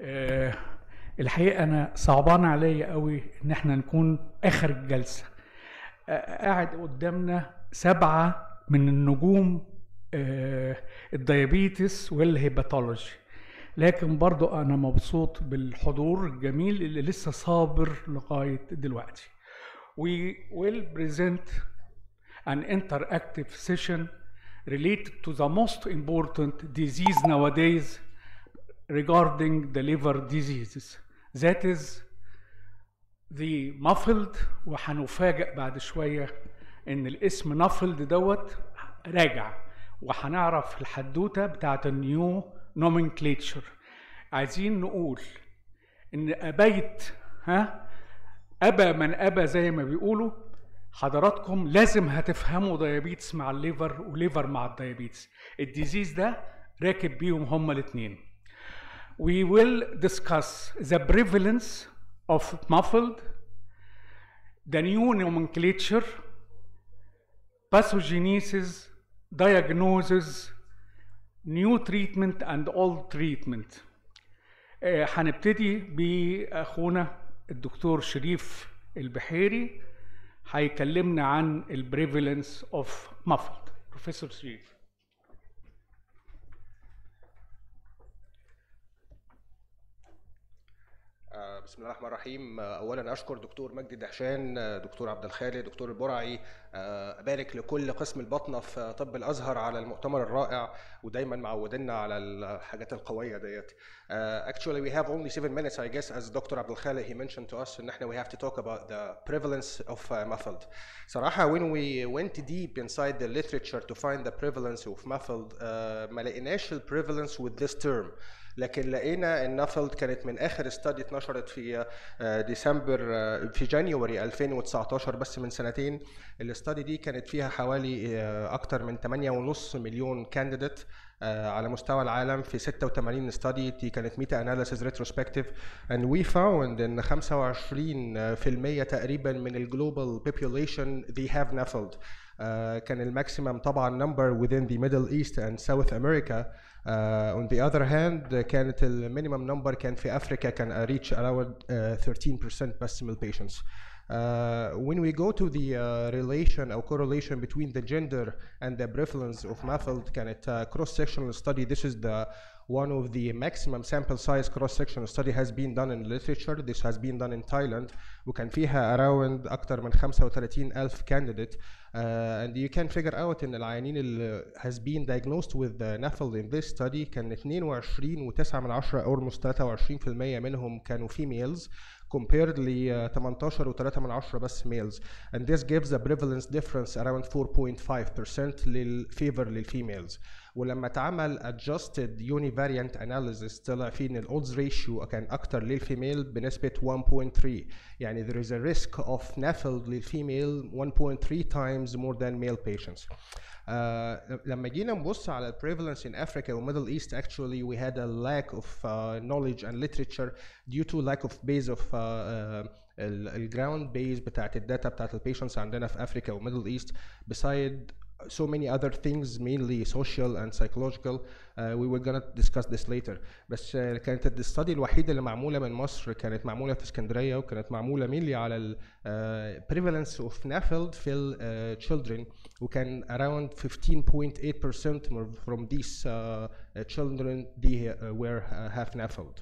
آه، الحقيقه انا صعبان عليا قوي ان احنا نكون اخر الجلسه آه، قاعد قدامنا سبعه من النجوم آه، الديابيتس والهيباتولوجي لكن برضو انا مبسوط بالحضور الجميل اللي لسه صابر لغايه دلوقتي we will present an interactive session related to the most important disease nowadays regarding the liver diseases that is the muffled وهنفاجئ بعد شوية إن الاسم نافلد دوت راجع وهنعرف الحدوتة بتاعت النيو نومنكليتشر عايزين نقول إن أبيت ها أبى من أبى زي ما بيقولوا حضراتكم لازم هتفهموا ديابيتس مع الليفر وليفر مع الديابيتس الديزيز ده راكب بيهم هما الاثنين we will discuss the prevalence of muffled the new nomenclature pathogenesis diagnosis new treatment and old treatment آه، هنبتدي باخونا الدكتور شريف البحيري هيكلمنا عن البريفالنس اوف muffled بروفيسور شريف آه، بسم الله الرحمن الرحيم آه، اولا اشكر دكتور مجدي دهشان آه، دكتور عبد الخالق دكتور البرعي آه، ابارك لكل قسم البطنه في طب الازهر على المؤتمر الرائع ودايما معودينا على الحاجات القويه ديت Uh, actually, we have only seven minutes, I guess, as Dr. Abdul Khalid he mentioned to us, and now we have to talk about the prevalence of uh, muffled. صراحة when we went deep inside the literature to find the prevalence of muffled, uh, ما لقيناش ال prevalence with this term. لكن لقينا النفلد كانت من اخر استادي اتنشرت في آه، ديسمبر آه، في جانيوري 2019 بس من سنتين الاستادي دي كانت فيها حوالي آه، اكتر من 8.5 مليون كانديديت على مستوى العالم في 86 استادي دي كانت ميتا اناليسيز ريتروسبكتيف and we found ان 25% تقريبا من الجلوبال population they have NAFLD آه، كان الماكسيمم طبعا number within the Middle East and South America Uh, on the other hand كانت المينيمم نمبر كان في افريكا كان reach around uh, 13% بس من البيشنتس Uh, when we go to the uh, relation or correlation between the gender and the prevalence of muffled كانت uh, cross-sectional study this is the one of the maximum sample size cross-sectional study has been done in literature this has been done in Thailand وكان فيها around أكتر من 35 ألف candidate uh, and you can figure out إن العيانين اللي has been diagnosed with the NAFLD in this study كان 22 و9 من 10 almost 23% منهم كانوا females compared ل 18 و3 من 10 بس males and this gives a prevalence difference around 4.5% للفيفر للفيميلز ولما اتعمل adjusted univariant analysis طلع فيه ان الاودز ريشيو كان اكتر للفيميل بنسبه 1.3 يعني there is a risk of NAFLD للفيميل 1.3 times more than male patients. Uh, لما جينا نبص على ال prevalence in Africa و Middle East actually we had a lack of uh, knowledge and literature due to lack of base of uh, uh, ال ground base بتاعت الداتا بتاعت ال patients عندنا في أفريقيا و Middle East beside so many other things mainly social and psychological uh, we were gonna discuss this later بس uh, كانت الستادي الوحيدة اللي معمولة من مصر كانت معمولة في اسكندرية وكانت معمولة mainly على ال uh, prevalence of NAFLD في ال uh, children وكان around 15.8% from these uh, children they uh, were uh, have NAFLD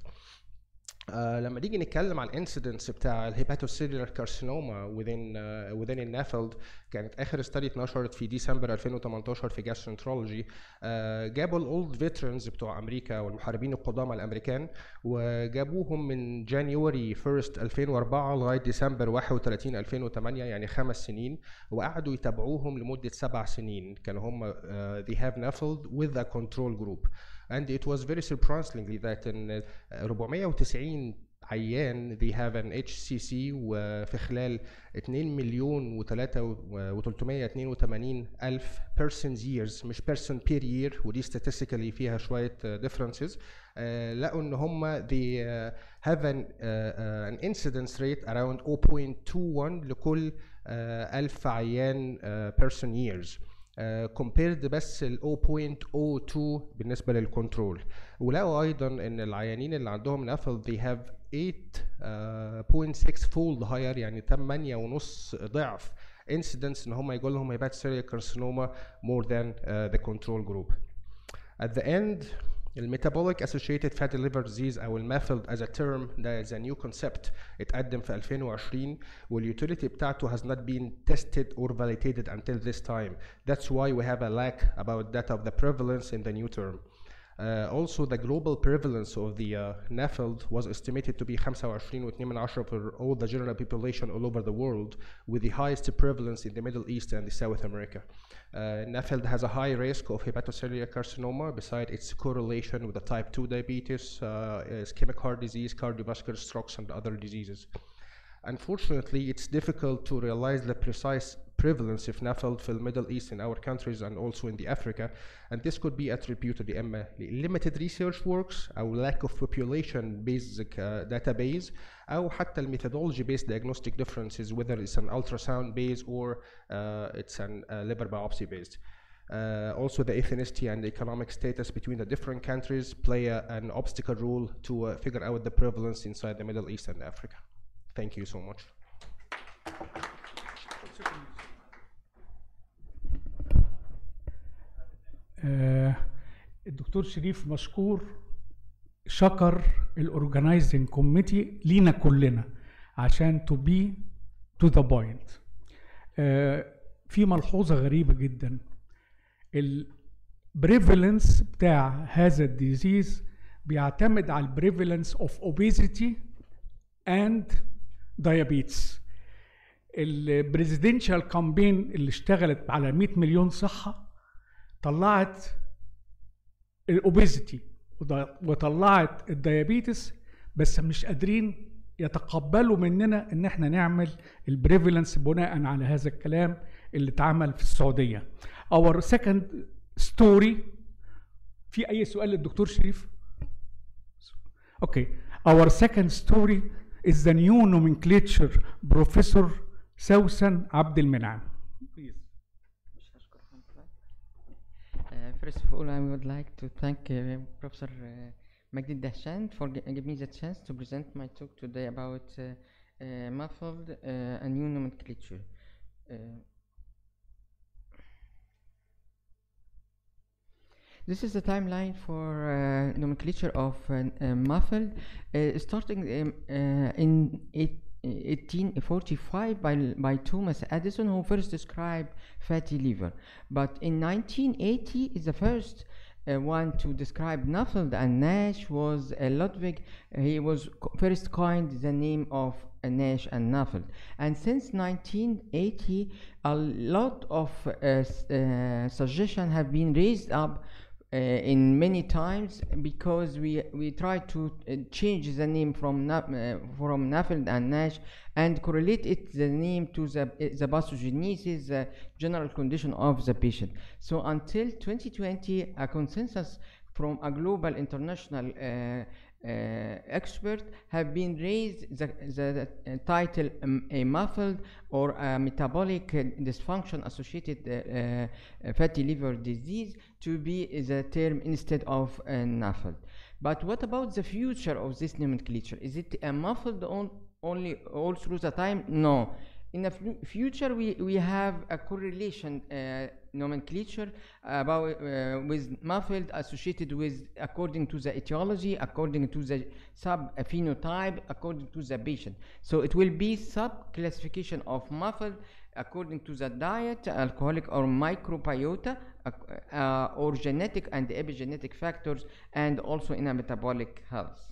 آه لما نيجي نتكلم عن الانسيدنس بتاع الهيباتوسيلولار كارسينوما within uh, within النافلد كانت اخر استادي اتنشرت في ديسمبر 2018 في جاسترونترولوجي آه جابوا الاولد فيترنز بتوع امريكا والمحاربين القدامى الامريكان وجابوهم من جانيوري 1 2004 لغايه ديسمبر 31 2008 يعني خمس سنين وقعدوا يتابعوهم لمده سبع سنين كانوا هم uh, they have NAFLD with a control group and it was very surprisingly that in 490 عيان they have an HCC وفي خلال 2 مليون و382 ألف persons years مش person per year ودي statistically فيها شوية differences uh, لقوا ان هم they uh, have an, uh, an incidence rate around 0.21 لكل uh, ألف عيان uh, person years كومبيرد بس ال 0.02 بالنسبه للكنترول ولقوا ايضا ان العيانين اللي عندهم نفل they have 8.6 fold higher يعني 8 ونص ضعف incidence ان هم يجوا لهم hepatocellular carcinoma more than uh, the control group. At the end الميتابوليك associated fatty liver disease او المافلد as a term ده is a new concept اتقدم في 2020 والutility بتاعته has not been tested or validated until this time. That's why we have a lack about that of the prevalence in the new term. Uh, also, the global prevalence of the uh, NAFLD was estimated to be 25.2 for all the general population all over the world, with the highest prevalence in the Middle East and South America. Uh, NAFLD has a high risk of hepatocellular carcinoma, besides its correlation with the type 2 diabetes, uh, ischemic heart disease, cardiovascular strokes, and other diseases. Unfortunately, it's difficult to realize the precise prevalence of NAFLD في Middle East in our countries and also in the Africa, and this could be attributed to إما limited research works أو lack of population basic uh, database أو حتى methodology based diagnostic differences whether it's an ultrasound based or uh, it's an uh, liver biopsy based. Uh, also, the ethnicity and the economic status between the different countries play a, an obstacle role to uh, figure out the prevalence inside the Middle East and Africa. Thank you so much. آه، الدكتور شريف مشكور شكر الاورجنايزنج كوميتي لينا كلنا عشان تو بي تو ذا بوينت في ملحوظه غريبه جدا البريفالنس بتاع هذا الديزيز بيعتمد على البريفالنس اوف اوبيزيتي اند diabetes البريزيدنشال كامبين اللي اشتغلت على 100 مليون صحه طلعت الاوبيزيتي وطلعت الديابيتس بس مش قادرين يتقبلوا مننا ان احنا نعمل البريفالنس بناء على هذا الكلام اللي اتعمل في السعوديه. اور سكند ستوري في اي سؤال للدكتور شريف؟ اوكي. اور سكند ستوري is the new nomenclature بروفيسور سوسن عبد المنعم. Please. Uh, first of all, I would like to thank uh, Professor uh, Magdi Dahshan for gi- giving me the chance to present my talk today about uh, uh, muffled uh, and new nomenclature. Uh, This is the timeline for uh, nomenclature of uh, uh, muffled, uh, starting um, uh, in eight, 1845 by, by Thomas Edison, who first described fatty liver. But in 1980 is the first uh, one to describe Nuffeld and Nash was uh, Ludwig. He was co- first coined the name of uh, Nash and Nuffeld. And since 1980, a lot of uh, s- uh, suggestions have been raised up uh, in many times because we we try to uh, change the name from Na- uh, from Nafeld and Nash and correlate it the name to the uh, the pathogenesis, the general condition of the patient. So until 2020, a consensus from a global international uh, uh, expert have been raised the, the uh, title um, a muffled or a metabolic uh, dysfunction associated uh, uh, fatty liver disease to be the term instead of uh, muffled. But what about the future of this nomenclature? Is it a muffled on, only all through the time? No. In the fu- future, we, we have a correlation uh, nomenclature about uh, with muffled associated with according to the etiology, according to the sub phenotype, according to the patient. So it will be sub classification of muffled according to the diet, alcoholic or microbiota, ac- uh, or genetic and epigenetic factors, and also in a metabolic health.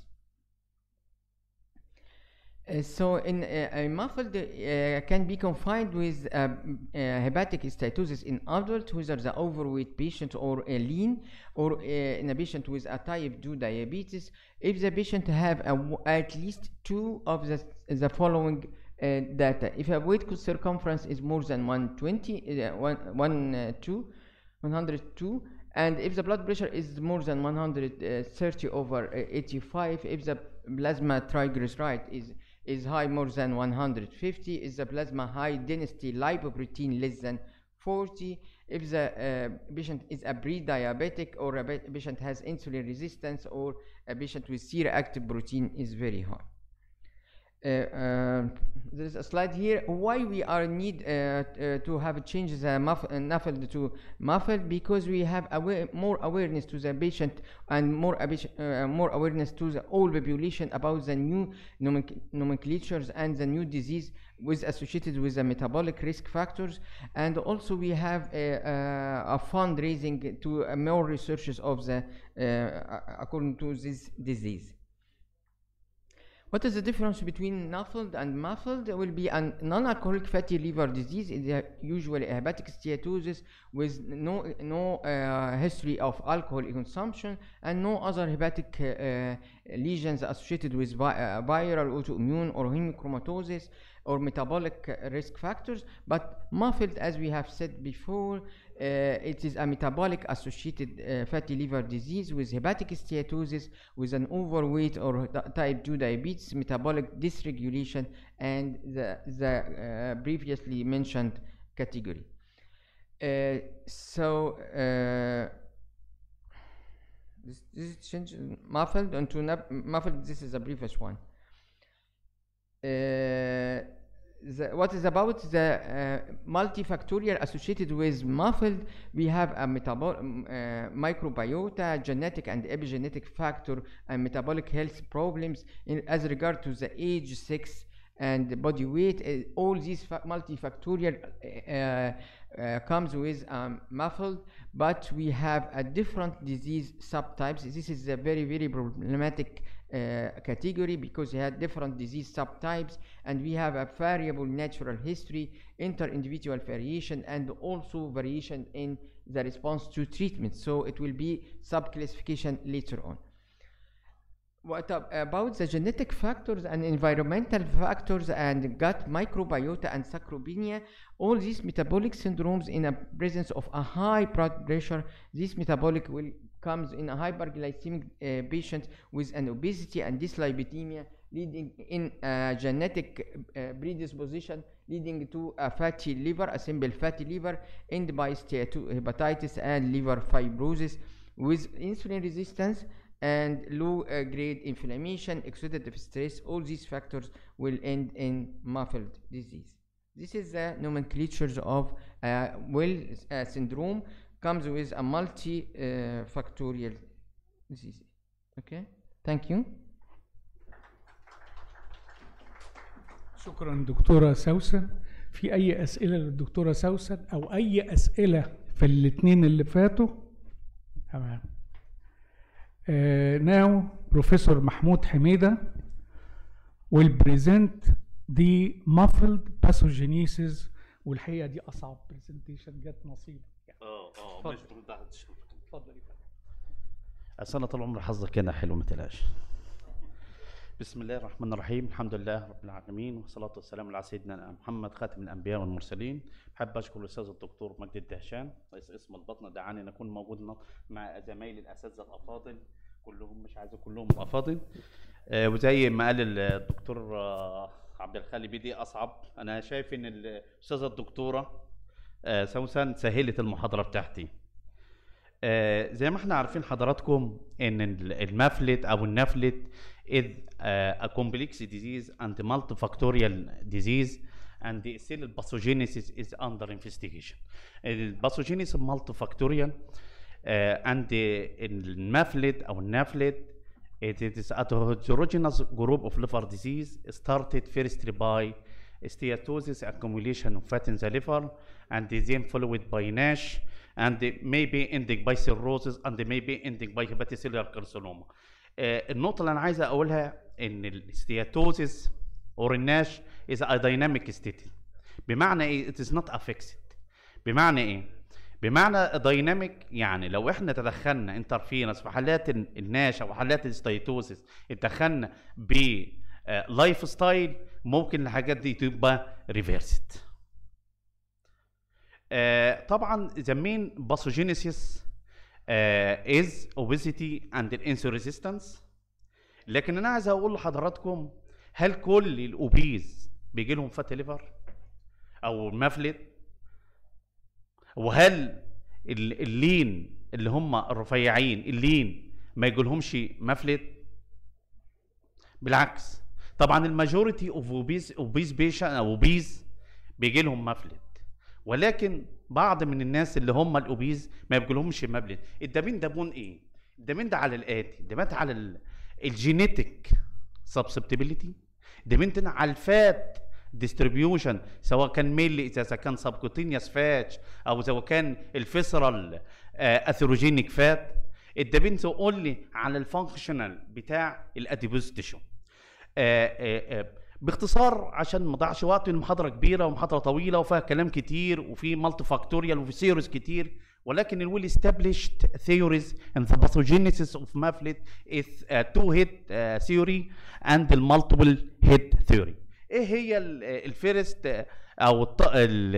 Uh, so in uh, a muffled uh, can be confined with uh, m- uh, hepatic steatosis in adult whether the overweight patient or a lean or uh, in a patient with a type 2 diabetes if the patient have a w- at least two of the, the following uh, data if a weight circumference is more than 120 uh, one, one, uh, two, 102 and if the blood pressure is more than 130 over uh, 85 if the plasma triglyceride is is high more than 150 is the plasma high density lipoprotein less than 40 if the uh, patient is a pre-diabetic or a pa- patient has insulin resistance or a patient with C-reactive protein is very high. Uh, uh, there's a slide here why we are need uh, uh, to have change the muff, uh, muffled to muffled because we have aware, more awareness to the patient and more abis- uh, more awareness to the whole population about the new nomencl- nomenclatures and the new disease with associated with the metabolic risk factors and also we have a, a, a fundraising to uh, more researches of the uh, according to this disease what is the difference between muffled and muffled? There will be a non-alcoholic fatty liver disease, is a- usually a hepatic steatosis with no no uh, history of alcohol consumption and no other hepatic uh, uh, lesions associated with vi- uh, viral autoimmune or hemochromatosis or metabolic uh, risk factors. But muffled, as we have said before, uh, it is a metabolic associated uh, fatty liver disease with hepatic steatosis, with an overweight or di- type 2 diabetes, metabolic dysregulation, and the, the uh, previously mentioned category. Uh, so, uh, this, this is change muffled onto nap- muffled. This is the previous one. Uh, the, what is about the uh, multifactorial associated with muffled we have a metabol um, uh, microbiota genetic and epigenetic factor and metabolic health problems in, as regard to the age sex and the body weight uh, all these fa- multifactorial uh, uh, comes with um, muffled but we have a different disease subtypes this is a very very problematic uh, category because they had different disease subtypes and we have a variable natural history inter-individual variation and also variation in the response to treatment so it will be sub-classification later on what ab- about the genetic factors and environmental factors and gut microbiota and sarcopenia all these metabolic syndromes in a presence of a high blood pressure this metabolic will comes in a hyperglycemic uh, patient with an obesity and dyslipidemia leading in a genetic uh, predisposition leading to a fatty liver a simple fatty liver end by steatohepatitis and liver fibrosis with insulin resistance and low uh, grade inflammation, oxidative stress, all these factors will end in muffled disease. This is the nomenclatures of uh, Well uh, syndrome comes with a multi uh, factorial disease. Okay, thank you. شكرا دكتورة سوسن في أي أسئلة للدكتورة سوسن أو أي أسئلة في الاتنين اللي فاتوا تمام ناو بروفيسور محمود حميدة will present the muffled pathogenesis والحقيقة دي أصعب برزنتيشن جت نصيبك يعني. اه اه اتفضل. ماشي بعد الشغل. اتفضل يا فندم. أصل أنا طول عمري حظك هنا حلو ما تقلقش بسم الله الرحمن الرحيم الحمد لله رب العالمين والصلاة والسلام على سيدنا محمد خاتم الأنبياء والمرسلين بحب أشكر الأستاذ الدكتور مجدي الدهشان رئيس قسم البطنة دعاني أن أكون موجود م- مع زمايلي الأساتذة الأفاضل كلهم مش عايز كلهم أفاضل آه، وزي ما قال الدكتور آه، عبد الخالق بيدي أصعب أنا شايف إن الأستاذة الدكتورة آه، سوسن سهلت المحاضرة بتاعتي آه، زي ما احنا عارفين حضراتكم ان ال- المفلت او النفلت is uh, a complex disease and multifactorial disease and the still pathogenesis is under investigation. الباثوجينيس multifactorial uh, and the المفلت او النفلت it is a heterogeneous group of liver disease started first by steatosis accumulation of fat in the liver and then followed by NASH and maybe ending by cirrhosis and maybe ending by hepatocellular carcinoma. آه، النقطة اللي أنا عايز أقولها إن الستياتوزيس or الناش is a dynamic state بمعنى إيه؟ it is not affected بمعنى إيه؟ بمعنى دايناميك يعني لو احنا تدخلنا انترفيرنس في حالات ال- الناش او حالات الستيتوزيس اتدخلنا ب لايف ستايل ممكن الحاجات دي تبقى ريفيرست آه، طبعا the main pathogenesis uh, is obesity and insulin resistance لكن انا عايز اقول لحضراتكم هل كل الاوبيز بيجي لهم فات ليفر او مفلت وهل ال- اللين اللي هم الرفيعين اللين ما يجولهمش مفلت بالعكس طبعا الماجوريتي اوف اوبيز اوبيز بيشن او اوبيز بيجي لهم مفلت ولكن بعض من الناس اللي هم الاوبيز ما بيجيلهمش مفلت الدمين ده بون ايه الدمين ده على الاتي الدمين ده على ال- الجينيتك سبسبتبيليتي الدمين ده على الفات ديستريبيوشن سواء كان ميل اذا كان سبكوتينيوس فات او اذا كان الفيسرال اثيروجينيك فات الدبنز اونلي على الفانكشنال بتاع الاديبوز تيشو آه، آه، آه، باختصار عشان ما اضيعش وقت المحاضره كبيره ومحاضره طويله وفيها كلام كتير وفي مالتي فاكتوريال وفي ثيوريز كتير ولكن الويل established theories in the pathogenesis of maflet is a two head uh, theory and the multiple head theory ايه هي الفيرست او الط-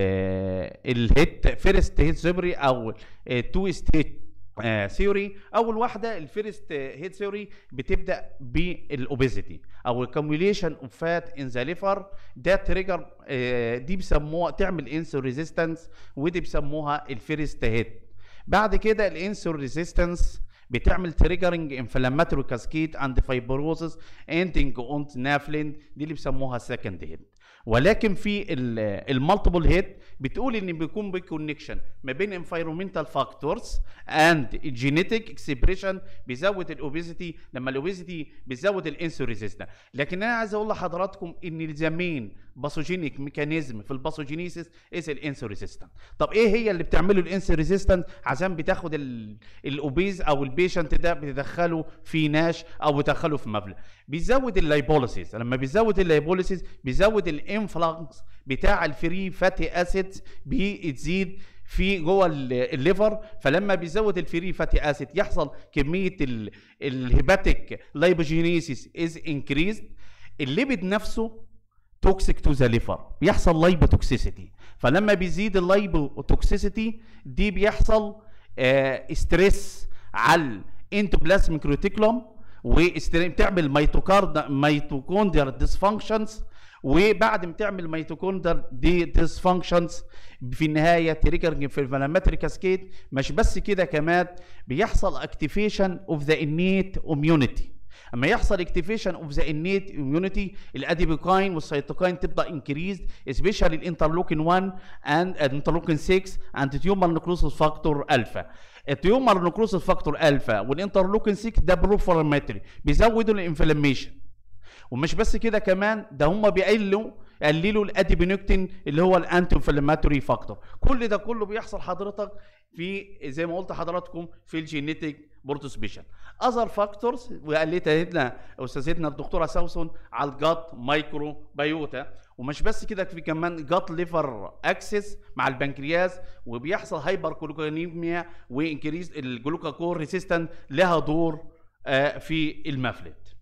ال- الهيت فيرست هيت ثيوري او تو ستيت ثيوري اول واحده الفيرست هيت ثيوري بتبدا بالاوبيزيتي او الكوميوليشن اوف فات ان ذا ليفر ده تريجر دي بيسموها تعمل انسول ريزيستنس ودي بيسموها الفيرست هيت بعد كده الانسول ريزيستنس بتعمل تريجرنج انفلاماتوري كاسكيد اند فايبروزس اندنج اون نافلين دي اللي بيسموها سكند هيد ولكن في المالتيبل هيد بتقول ان بيكون بكونكشن ما بين انفايرومنتال فاكتورز اند الجينيتك اكسبريشن بيزود الاوبيزيتي لما الاوبيزيتي بيزود الانسول ريزيستنس لكن انا عايز اقول لحضراتكم ان الزمين باثوجينيك ميكانيزم في الباثوجينيسيس از الانسول ريزيستنس طب ايه هي اللي بتعمله الانسول ريزيستنس عشان بتاخد ال- الاوبيز او البيشنت ده بتدخله في ناش او بتدخله في مبلغ بيزود اللايبوليسيس لما بيزود اللايبوليسيس بيزود الانفلانكس بتاع الفري فاتي اسيدز بتزيد في جوه ال- الليفر فلما بيزود الفري فاتي اسيد يحصل كميه ال- الهيباتيك لايبوجينيسيس از انكريزد الليبيد نفسه توكسيك تو ذا ليفر بيحصل لايبوتوكسيسيتي فلما بيزيد اللايبوتوكسيسيتي دي بيحصل آه ستريس على الانتوبلازميك ريتيكولوم وبتعمل ميتوكارد ميتوكوندريال ديسفانكشنز وبعد ما تعمل ميتوكوندر دي ديسفانكشنز في النهايه تريجرنج في الفلاماتري كاسكيد مش بس كده كمان بيحصل اكتيفيشن اوف ذا انيت اميونيتي اما يحصل اكتيفيشن اوف ذا انيت اميونيتي الاديبوكاين والسيتوكاين تبدا انكريز سبيشال الانترلوكين 1 اند الانترلوكين 6 اند تيومر نكروسس فاكتور الفا التيومر نكروسس فاكتور الفا والانترلوكين 6 ده بروفورماتري بيزودوا الانفلاميشن ومش بس كده كمان ده هم بيقلوا قللوا الاديبينكتين اللي هو الانتي انفلاماتوري فاكتور كل ده كله بيحصل حضرتك في زي ما قلت حضراتكم في الجينيتك بورتوسبيشن اذر فاكتورز وقالتها لنا استاذتنا الدكتوره سوسن على الجات مايكرو بايوتا ومش بس كده في كمان جات ليفر اكسس مع البنكرياس وبيحصل هايبر كلوكانيميا وانكريز الجلوكاكور ريسيستنت لها دور آه، في المفلت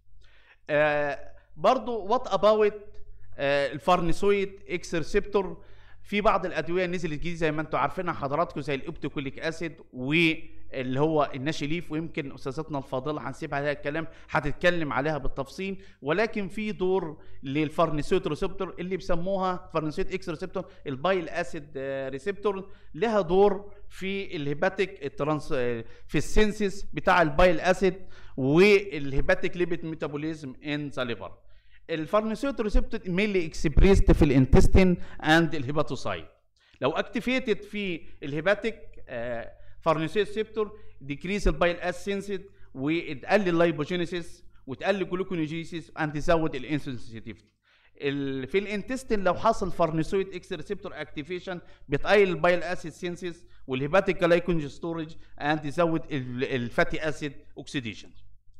آه، برضو وات اباوت الفارنسويد اكس ريسبتور في بعض الادويه نزلت جديد زي ما انتم عارفينها حضراتكم زي الاوبتيكوليك اسيد واللي هو الناشليف ويمكن استاذتنا الفاضله هنسيب عليها الكلام هتتكلم عليها بالتفصيل ولكن في دور للفارنسويد ريسبتور اللي بيسموها فارنسويد اكس ريسبتور البايل اسيد ريسبتور لها دور في الهيباتيك الترانس في السينسيس بتاع البايل اسيد والهيباتيك ليبيد ميتابوليزم ان ذا ليفر الفارماسيوت ريسبتور مينلي اكسبريست في الانتستين اند الهيباتوسايت لو اكتيفيتد في الهيباتيك فارماسيوت ريسبتور ديكريس البايل اسينسيد وتقلل اللايبوجينيسيس وتقلل جلوكونيجيسيس اند تزود الانسولين سنسيتيفيتي في الانتستين لو حصل فارنسويد اكس ريسبتور اكتيفيشن بتقلل البايل اسيد سينسيس والهيباتيك جلايكوجين ستورج اند تزود الفاتي اسيد اوكسيديشن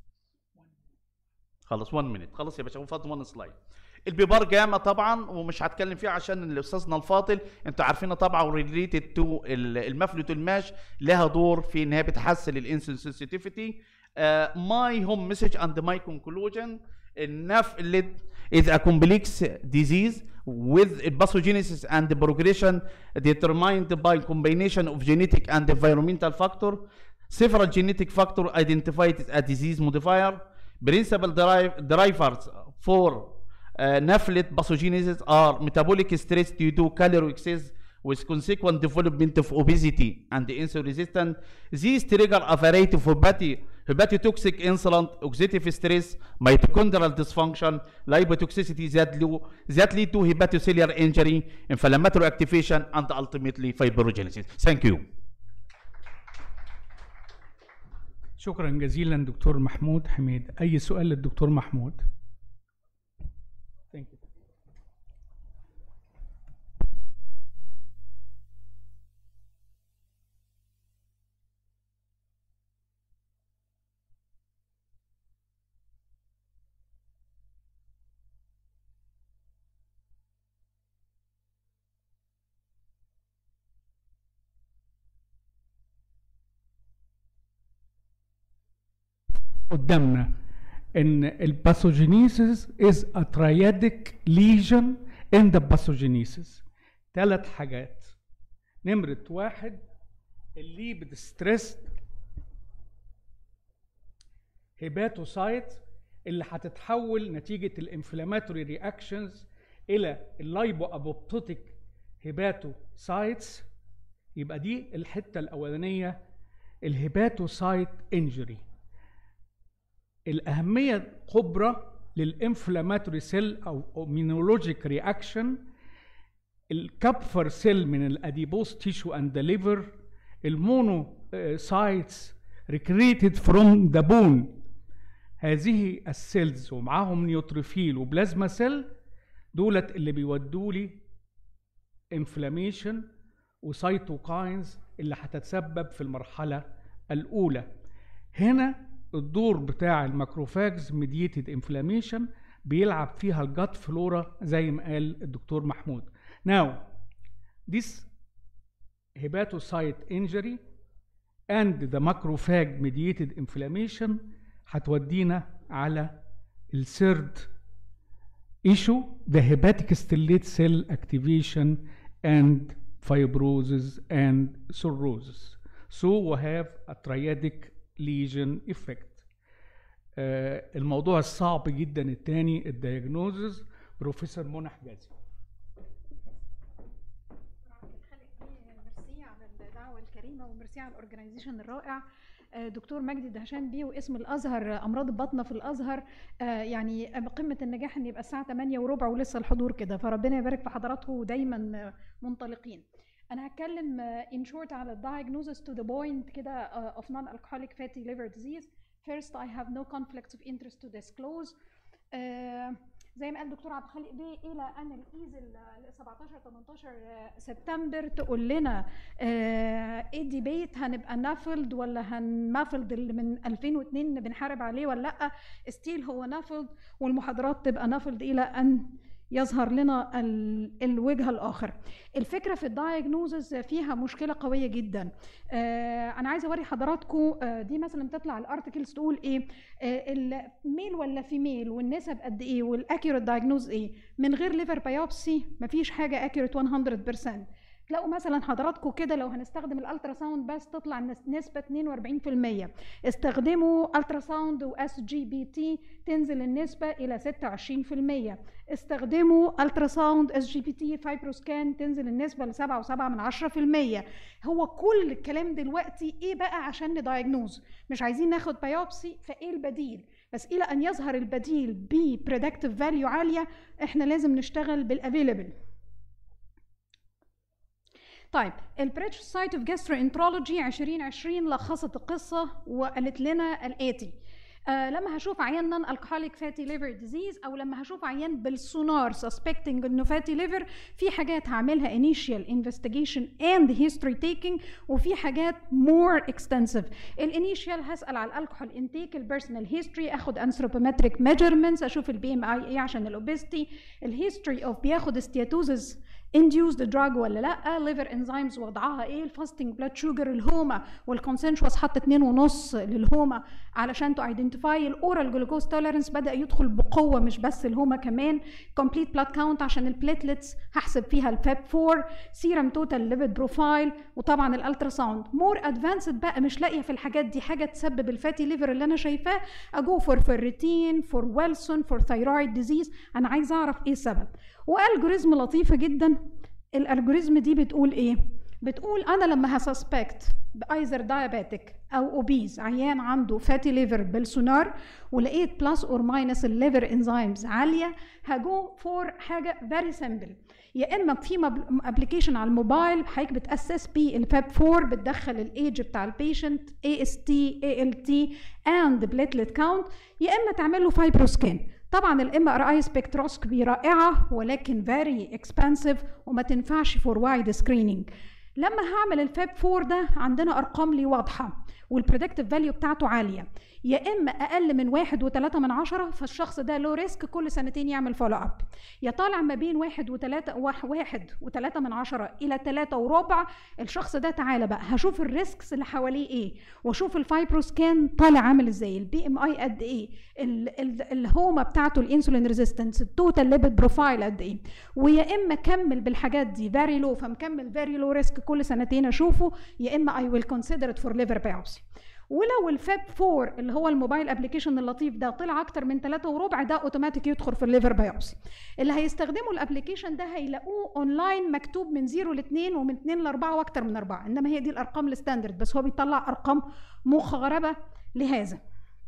خلص 1 مينيت خلص يا باشا فاضل 1 سلايد البيبار جاما طبعا ومش هتكلم فيه عشان استاذنا الفاضل انتوا عارفينها طبعا ريليتد تو المفلت الماش لها دور في انها بتحسن الانسولين سنسيتيفيتي ماي هوم مسج اند ماي كونكلوجن النفلت is a complex disease with pathogenesis and progression determined by combination of genetic and environmental factor. Several genetic factors identified as a disease modifier. Principal drive, drivers for uh, NAFLET pathogenesis are metabolic stress due to calorie excess with consequent development of obesity and insulin resistance. These trigger a variety of hepati- hepatotoxic insulin, oxidative stress, mitochondrial dysfunction, lipotoxicity that, lo- that lead to hepatocellular injury, inflammatory activation, and ultimately fibrogenesis. Thank you. شكرا جزيلا دكتور محمود حميد اي سؤال للدكتور محمود Thank you. قدامنا ان الباثوجينيسيس is a triadic lesion in the pathogenesis ثلاث حاجات نمرة واحد الليبد ستريس هيباتوسايت اللي هتتحول نتيجة الانفلاماتوري رياكشنز إلى اللايبو أبوبتوتيك هيباتوسايتس يبقى دي الحتة الأولانية الهيباتوسايت انجري الأهمية الكبرى للإنفلاماتوري سيل أو مينولوجيك رياكشن الكابفر سيل من الأديبوس تيشو أند ذا ليفر المونوسايتس ريكريتد فروم ذا بون هذه السيلز ومعاهم نيوتروفيل وبلازما سيل دولت اللي بيودوا لي انفلاميشن وسيتوكاينز اللي هتتسبب في المرحله الاولى هنا الدور بتاع الماكروفاجز ميديتد انفلاميشن بيلعب فيها الجات فلورا زي ما قال الدكتور محمود now this hepatocyte injury and the macrophage mediated inflammation هتودينا على الثيرد issue the hepatic stellate cell activation and fibrosis and cirrhosis so we have a triadic lesion effect آه الموضوع الصعب جدا الثاني الدياجنوزز بروفيسور منى حجازي ميرسي على الدعوه الكريمه وميرسي على الاورجنايزيشن الرائع آه، دكتور مجدي دهشان بيه واسم الازهر آه، امراض البطنه في الازهر آه، يعني قمه النجاح ان يبقى الساعه 8 وربع ولسه الحضور كده فربنا يبارك في حضراتكم ودايما آه، منطلقين انا هتكلم ان شورت على الدايجنوزس تو ذا بوينت كده اوف نون الكحوليك فاتي ليفر ديزيز فيرست اي هاف نو conflicts اوف انترست تو disclose آه، زي ما قال الدكتور عبد الخالق بيه الى ان الايز ال 17 18 سبتمبر تقول لنا آه، ايه الديبيت هنبقى نافلد ولا هنمافلد اللي من 2002 بنحارب عليه ولا لا ستيل هو نافلد والمحاضرات تبقى نافلد الى ان يظهر لنا ال- الوجه الاخر الفكره في الدايجنوزز فيها مشكله قويه جدا آه انا عايزه اوري حضراتكم آه دي مثلا تطلع الارتكلز تقول ايه آه الميل ولا فيميل والنسب قد ايه والاكيوريت دايجنوز ايه من غير ليفر بايوبسي مفيش حاجه اكيوريت 100% تلاقوا مثلا حضراتكم كده لو هنستخدم الالترا ساوند بس تطلع النس- نسبه 42% استخدموا الترا ساوند واس جي بي تي تنزل النسبه الى 26% استخدموا الترا ساوند اس جي بي تي فايبروسكان تنزل النسبه ل 7.7 من 10% هو كل الكلام دلوقتي ايه بقى عشان ندايجنوز مش عايزين ناخد بايوبسي فايه البديل بس الى ان يظهر البديل ببريدكتيف فاليو عاليه احنا لازم نشتغل بالافيلبل طيب البريتش سايت اوف جاستروانترولوجي 2020 لخصت القصه وقالت لنا الاتي آه لما هشوف عيان نون الكحوليك فاتي ليفر ديزيز او لما هشوف عيان بالسونار سسبكتنج انه فاتي ليفر في حاجات هعملها انيشال انفستيجيشن اند هيستوري تيكينج وفي حاجات مور اكستنسيف الانيشال هسال على الالكحول انتيك البيرسونال هيستوري اخد انثروبومتريك ميجرمنتس اشوف البي ام اي ايه عشان الاوبستي الهيستوري اوف بياخد استياتوزز induced drug ولا لا ليفر انزيمز وضعها ايه الفاستنج بلاد شوجر الهوما والكونسنشوس حط اتنين ونص للهوما علشان تو ايدنتيفاي الاورال جلوكوز توليرنس بدا يدخل بقوه مش بس الهوما كمان كومبليت بلاد كاونت عشان البليتلتس هحسب فيها الفاب 4 سيرم توتال ليبيد بروفايل وطبعا الالترا ساوند مور ادفانسد بقى مش لاقيه في الحاجات دي حاجه تسبب الفاتي ليفر اللي انا شايفاه اجو فور فيرتين فور ويلسون فور ثايرويد ديزيز انا عايزه اعرف ايه السبب والجوريزم لطيفه جدا الالجوريزم دي بتقول ايه بتقول انا لما هسسبكت بايزر دايابيتك او اوبيز عيان عنده فاتي ليفر بالسونار ولقيت بلس اور ماينس الليفر انزيمز عاليه هجو فور حاجه فيري سمبل يا اما في ابلكيشن على الموبايل حضرتك بتاسس بيه الفاب 4 بتدخل الايج بتاع البيشنت اي اس تي اي ال تي اند بليتلت كاونت يا اما تعمل له فايبرو سكان طبعا الام ار اي سبكتروسكوبي رائعه ولكن فيري اكسبانسيف وما تنفعش فور وايد سكريننج لما هعمل الفاب 4 ده عندنا ارقام لي واضحه والبريدكتيف فاليو بتاعته عاليه يا اما اقل من واحد وثلاثة من عشرة فالشخص ده لو ريسك كل سنتين يعمل فولو اب يا طالع ما بين واحد وثلاثة واحد وثلاثة من عشرة الى ثلاثة وربع الشخص ده تعالى بقى هشوف الريسكس اللي حواليه ايه واشوف الفايبرو سكان طالع عامل ازاي البي ام اي قد ايه ال- ال- الهومه بتاعته الانسولين ريزيستنس التوتال ليبيد بروفايل قد ايه ويا اما كمل بالحاجات دي فيري لو فمكمل فيري لو ريسك كل سنتين اشوفه يا اما اي ويل كونسيدر ات فور ليفر بايوبسي ولو الفاب 4 اللي هو الموبايل ابلكيشن اللطيف ده طلع اكتر من 3 وربع ده اوتوماتيك يدخل في الليفر بايوبسي اللي هيستخدموا الابلكيشن ده هيلاقوه اونلاين مكتوب من 0 ل 2 ومن 2 ل 4 واكتر من 4 انما هي دي الارقام الستاندرد بس هو بيطلع ارقام مغربه لهذا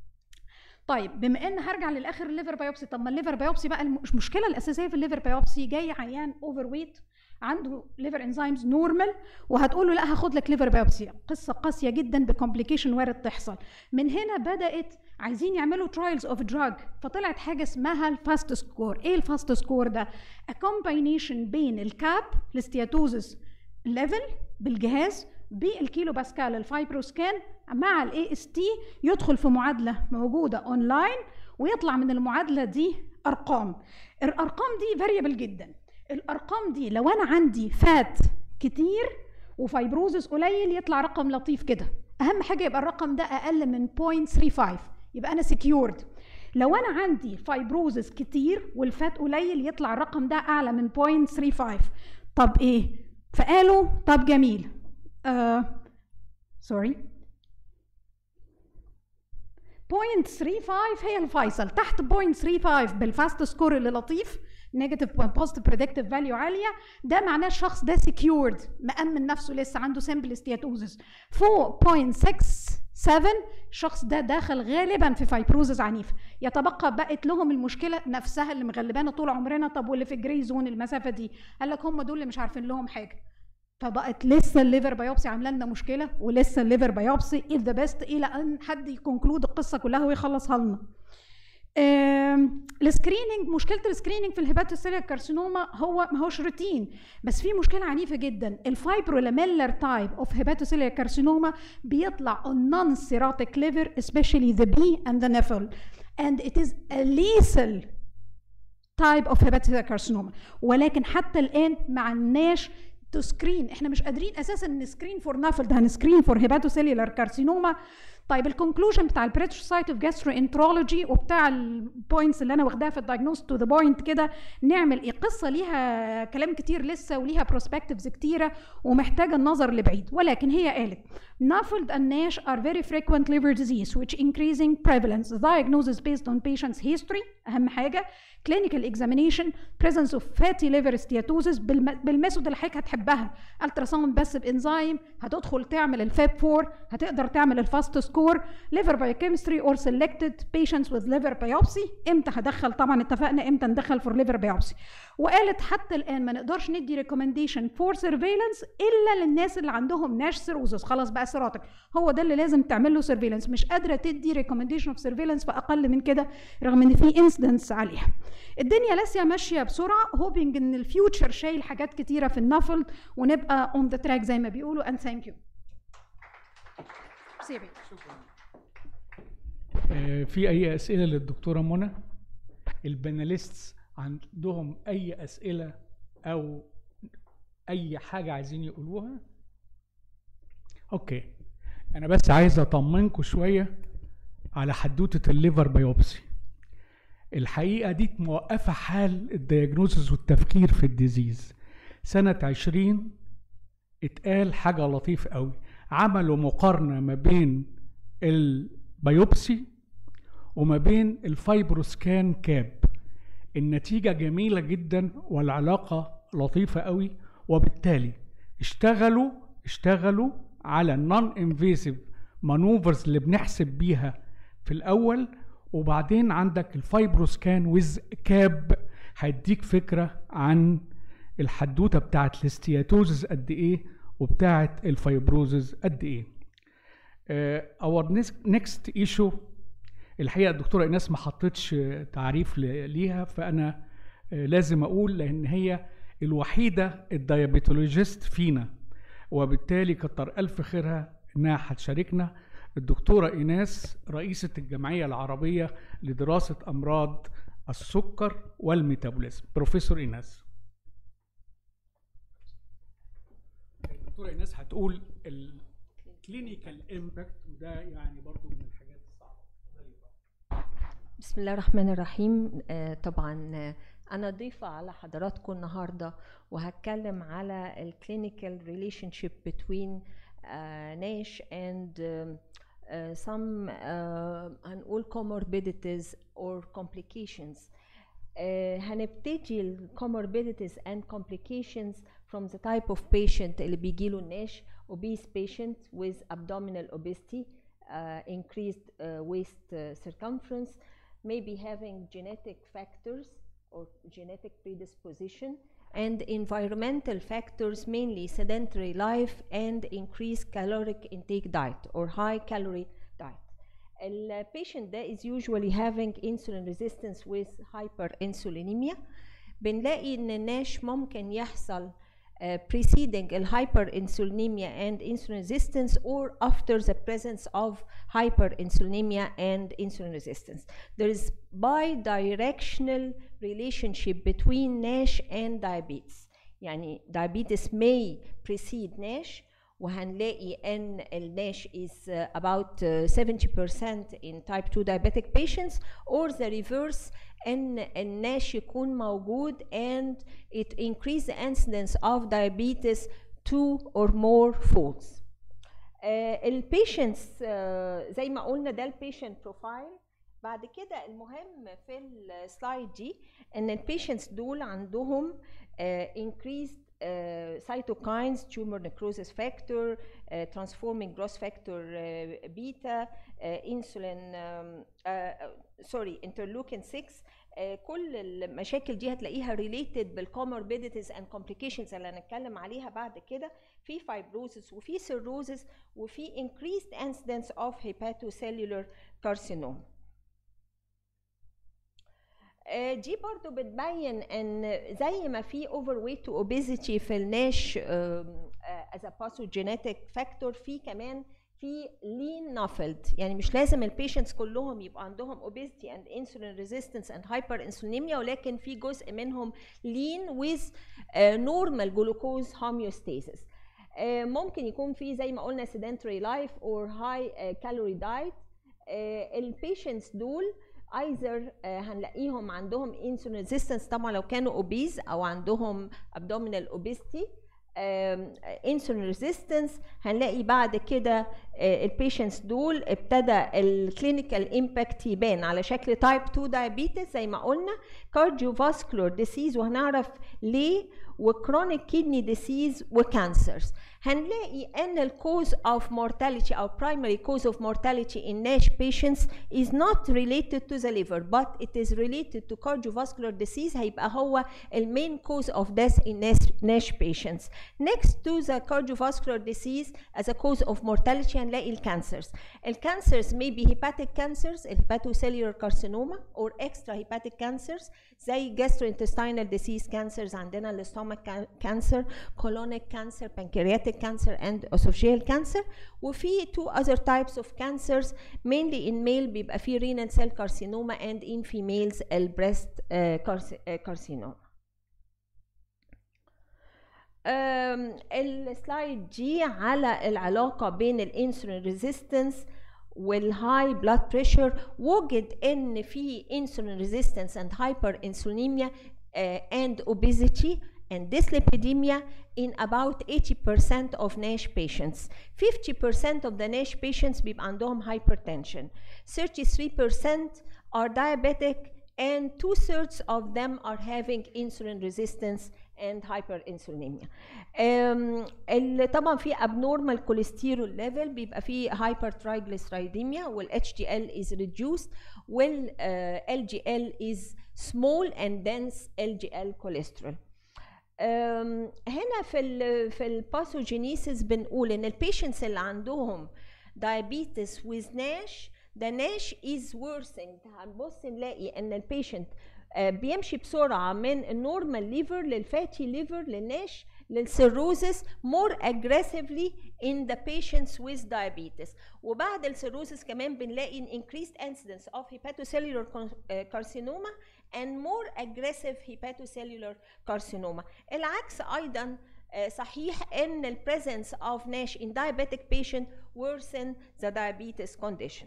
طيب بما ان هرجع للاخر الليفر بايوبسي طب ما الليفر بايوبسي بقى المش- المشكله الاساسيه في الليفر بايوبسي جاي عيان اوفر ويت عنده ليفر انزيمز نورمال وهتقول له لا هاخد لك ليفر بايوبسي قصه قاسيه جدا بكومبليكيشن وارد تحصل من هنا بدات عايزين يعملوا ترايلز اوف دراج فطلعت حاجه اسمها الفاست سكور ايه الفاست سكور ده a combination بين الكاب الاستياتوزس ليفل بالجهاز بالكيلو باسكال الفايبروسكان مع الاي اس تي يدخل في معادله موجوده اونلاين ويطلع من المعادله دي ارقام الارقام دي فاريبل جدا الارقام دي لو انا عندي فات كتير وفايبروزس قليل يطلع رقم لطيف كده اهم حاجه يبقى الرقم ده اقل من 0.35 يبقى انا سكيورد لو انا عندي فايبروزس كتير والفات قليل يطلع الرقم ده اعلى من 0.35 طب ايه فقالوا طب جميل آه سوري 0.35 هي الفيصل تحت 0.35 بالفاست سكور اللي لطيف نيجاتيف بوزيتيف بريدكتيف فاليو عاليه ده معناه الشخص ده سكيورد مأمن نفسه لسه عنده سامبل استياتوزس فوق 0.67 الشخص ده داخل غالبا في فايبروزز عنيف يتبقى بقت لهم المشكله نفسها اللي مغلبانا طول عمرنا طب واللي في الجري زون المسافه دي قال لك هم دول اللي مش عارفين لهم حاجه فبقت لسه الليفر بايوبسي عامله لنا مشكله ولسه الليفر بايوبسي از ذا بيست الى ان حد يكونكلود القصه كلها ويخلصها لنا آم، السكريننج مشكله السكريننج في الهيباتوسيليا كارسينوما هو ما هوش روتين بس في مشكله عنيفه جدا الفايبرولاميلر تايب اوف هيباتوسيليا كارسينوما بيطلع on non-cirrhotic liver especially the B and the nephil and it is a lethal type of hepatocellular carcinoma ولكن حتى الان ما عندناش تسكرين احنا مش قادرين اساسا نسكرين فور نافل ده هنسكرين فور هيباتوسيلولار كارسينوما طيب الكونكلوجن بتاع البريتش سايت اوف جاسترو انترولوجي وبتاع البوينتس اللي انا واخداها في الدايجنوز تو ذا بوينت كده نعمل ايه قصه ليها كلام كتير لسه وليها بروسبكتيفز كتيره ومحتاجه النظر لبعيد ولكن هي قالت NAFLD and NASH are very frequent liver disease which increasing prevalence. The diagnosis based on patient's history أهم حاجة clinical examination presence of fatty liver steatosis بالم... بالميثود اللي حضرتك هتحبها التراساوند بس بانزيم هتدخل تعمل الفاب 4 هتقدر تعمل الفاست سكور liver biochemistry or selected patients with liver biopsy امتى هدخل طبعا اتفقنا امتى ندخل for liver biopsy وقالت حتى الان ما نقدرش ندي recommendation for surveillance الا للناس اللي عندهم ناش سيروزس خلاص بقى سيراتك هو ده اللي لازم تعمل له surveillance مش قادره تدي recommendation of surveillance في اقل من كده رغم ان في incidents عليها الدنيا لسه ماشيه بسرعه هوبينج ان الفيوتشر شايل حاجات كتيره في النفل ونبقى اون ذا تراك زي ما بيقولوا and thank you سيبي آه، في اي اسئله للدكتوره منى الباناليستس عندهم اي اسئله او اي حاجه عايزين يقولوها اوكي انا بس عايز اطمنكم شويه على حدوته الليفر بايوبسي الحقيقه دي موقفه حال الدياجنوزز والتفكير في الديزيز سنه 20 اتقال حاجه لطيف قوي عملوا مقارنه ما بين البيوبسي وما بين الفايبروسكان كاب النتيجة جميلة جدا والعلاقة لطيفة قوي وبالتالي اشتغلوا اشتغلوا على النون انفيسيف مانوفرز اللي بنحسب بيها في الاول وبعدين عندك الفايبروسكان ويز كاب هيديك فكره عن الحدوته بتاعت الاستياتوزز قد ايه وبتاعت الفايبروزز قد ايه اور نيكست ايشو الحقيقه الدكتوره ايناس ما حطتش تعريف ل- ليها فانا آه، لازم اقول لان هي الوحيده الديابيتولوجيست فينا وبالتالي كتر الف خيرها انها هتشاركنا الدكتوره ايناس رئيسه الجمعيه العربيه لدراسه امراض السكر والميتابوليزم بروفيسور ايناس الدكتوره ايناس هتقول الكلينيكال امباكت وده يعني برضو من الحاجات الصعبه بسم الله الرحمن الرحيم آه، طبعا آه، انا ضيفه على حضراتكم النهارده وهتكلم على الكلينيكال ريليشن شيب بتوين ناش اند some آه، هنقول comorbidities or complications آه، هنبتدي ال comorbidities and complications from the type of patient اللي بيجيله الناش obese patient with abdominal obesity uh, increased uh, waist uh, circumference maybe having genetic factors or genetic predisposition and environmental factors mainly sedentary life and increased caloric intake diet or high calorie diet the patient that is usually having insulin resistance with hyperinsulinemia بنلاقي ان الناش ممكن يحصل uh, preceding hyperinsulinemia and insulin resistance or after the presence of hyperinsulinemia and insulin resistance. There is bidirectional relationship between NASH and diabetes. يعني diabetes may precede NASH وهنلاقي ان الناش is uh, about uh, 70% in type 2 diabetic patients or the reverse ان الناش يكون موجود and it increase the incidence of diabetes two or more folds. البيشنتس زي ما قلنا ده البيشنت بروفايل بعد كده المهم في السلايد دي ان البيشنتس دول عندهم uh, increased uh, cytokines, tumor necrosis factor, uh, transforming growth factor uh, beta, uh, insulin, um, uh, sorry, interleukin 6. Uh, كل المشاكل دي هتلاقيها related بالcomorbidities and complications اللي هنتكلم عليها بعد كده في fibrosis وفي cirrhosis وفي increased incidence of hepatocellular carcinoma. آه، دي برضو بتبين ان زي ما في overweight و obesity في الناش آم، آه، as a pathogenetic factor في كمان في lean NAFLD يعني مش لازم البيشنتس كلهم يبقى عندهم obesity and insulin resistance and hyperinsulinemia ولكن في جزء منهم lean with آه، normal glucose homeostasis آه، ممكن يكون في زي ما قلنا sedentary life or high آه، calorie diet البيشنتس دول ايزر هنلاقيهم عندهم انسولين ريزيستنس طبعا لو كانوا اوبيز او عندهم ابدومينال اوبيستي انسولين ريزيستنس هنلاقي بعد كده البيشنتس دول ابتدى الكلينيكال امباكت يبان على شكل تايب 2 دايابيتس زي ما قلنا كارديوفاسكولار ديسيز وهنعرف ليه وكرونيك كيدني ديسيز وكانسرز هنلاقي ان الكوز اوف mortality او primary cause of mortality in NASH patients is not related to the liver but it is related to cardiovascular disease هيبقى هو المين cause of death in NASH, NASH patients next to the cardiovascular disease as a cause of mortality هنلاقي الكانسرز الكانسرز may be hepatic cancers hepatocellular carcinoma or extra hepatic cancers زي gastrointestinal disease cancers عندنا الستومك cancer colonic cancer pancreatic cancer and esophageal cancer وفي two other types of cancers mainly in male بيبقى في renal cell carcinoma and in females ال breast uh, carci- uh, carcinoma أم، السلايد دي على العلاقة بين الانسولين ريزيستنس والهاي بلاد بريشر وجد ان في انسولين ريزيستنس اند هايبر انسولينيميا and obesity and dyslipidemia in about 80% of NASH patients. 50% of the NASH patients بيبقى عندهم hypertension. 33% are diabetic and two thirds of them are having insulin resistance and hyperinsulinemia. Um, ال- طبعا في abnormal cholesterol level بيبقى في hypertriglyceridemia وال HDL is reduced وال uh, LGL is small and dense LGL cholesterol. أم، هنا في ال في الباثوجينيسيس بنقول ان البيشنتس اللي عندهم diabetes with NASH the NASH is worsened هنبص نلاقي ان البيشنت بيمشي بسرعه من النورمال ليفر للفاتي ليفر للناش للسيروزس more aggressively in the patients with diabetes وبعد السيروزس كمان بنلاقي an increased incidence of hepatocellular con- آه، carcinoma and more aggressive hepatocellular carcinoma العكس ايضا آه، صحيح ان ال presence of NASH in diabetic patient worsen the diabetes condition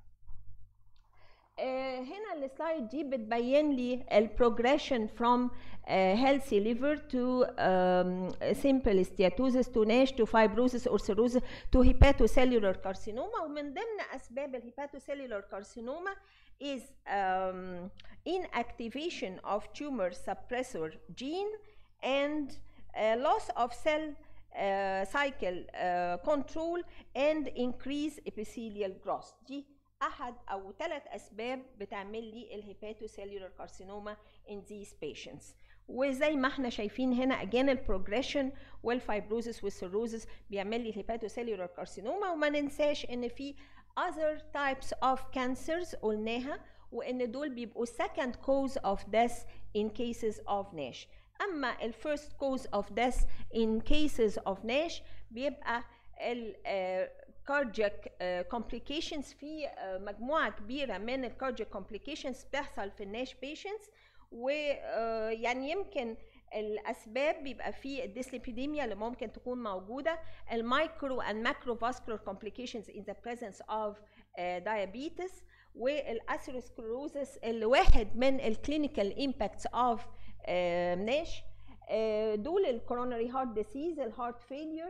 آه، هنا السلايد دي بتبين لي البروجريشن from uh, healthy liver to um, simple steatosis to NASH to fibrosis or cirrhosis to hepatocellular carcinoma ومن ضمن اسباب الهيباتوسيلولار carcinoma is um, inactivation of tumor suppressor gene and uh, loss of cell uh, cycle uh, control and increase epithelial growth دي احد او ثلاث اسباب بتعمل لي الهيباتوسيلولار كارسينوما in these patients وزي ما احنا شايفين هنا again البروجريشن والفايبروزس والسيروزس بيعمل لي الهيباتوسيلولار كارسينوما وما ننساش ان في other types of cancers قلناها وان دول بيبقوا second cause of death in cases of NASH اما ال first cause of death in cases of NASH بيبقى ال uh, cardiac uh, complications في uh, مجموعة كبيرة من ال cardiac complications بتحصل في الناش patients ويعني يمكن الاسباب بيبقى في الديسليبيديميا اللي ممكن تكون موجوده المايكرو and macrovascular complications in the presence of uh, diabetes والاسيروسكلروزس اللي واحد من الكلينيكال امباكتس اوف ناش دول الكوروناري هارت ديسيز الهارت فيلير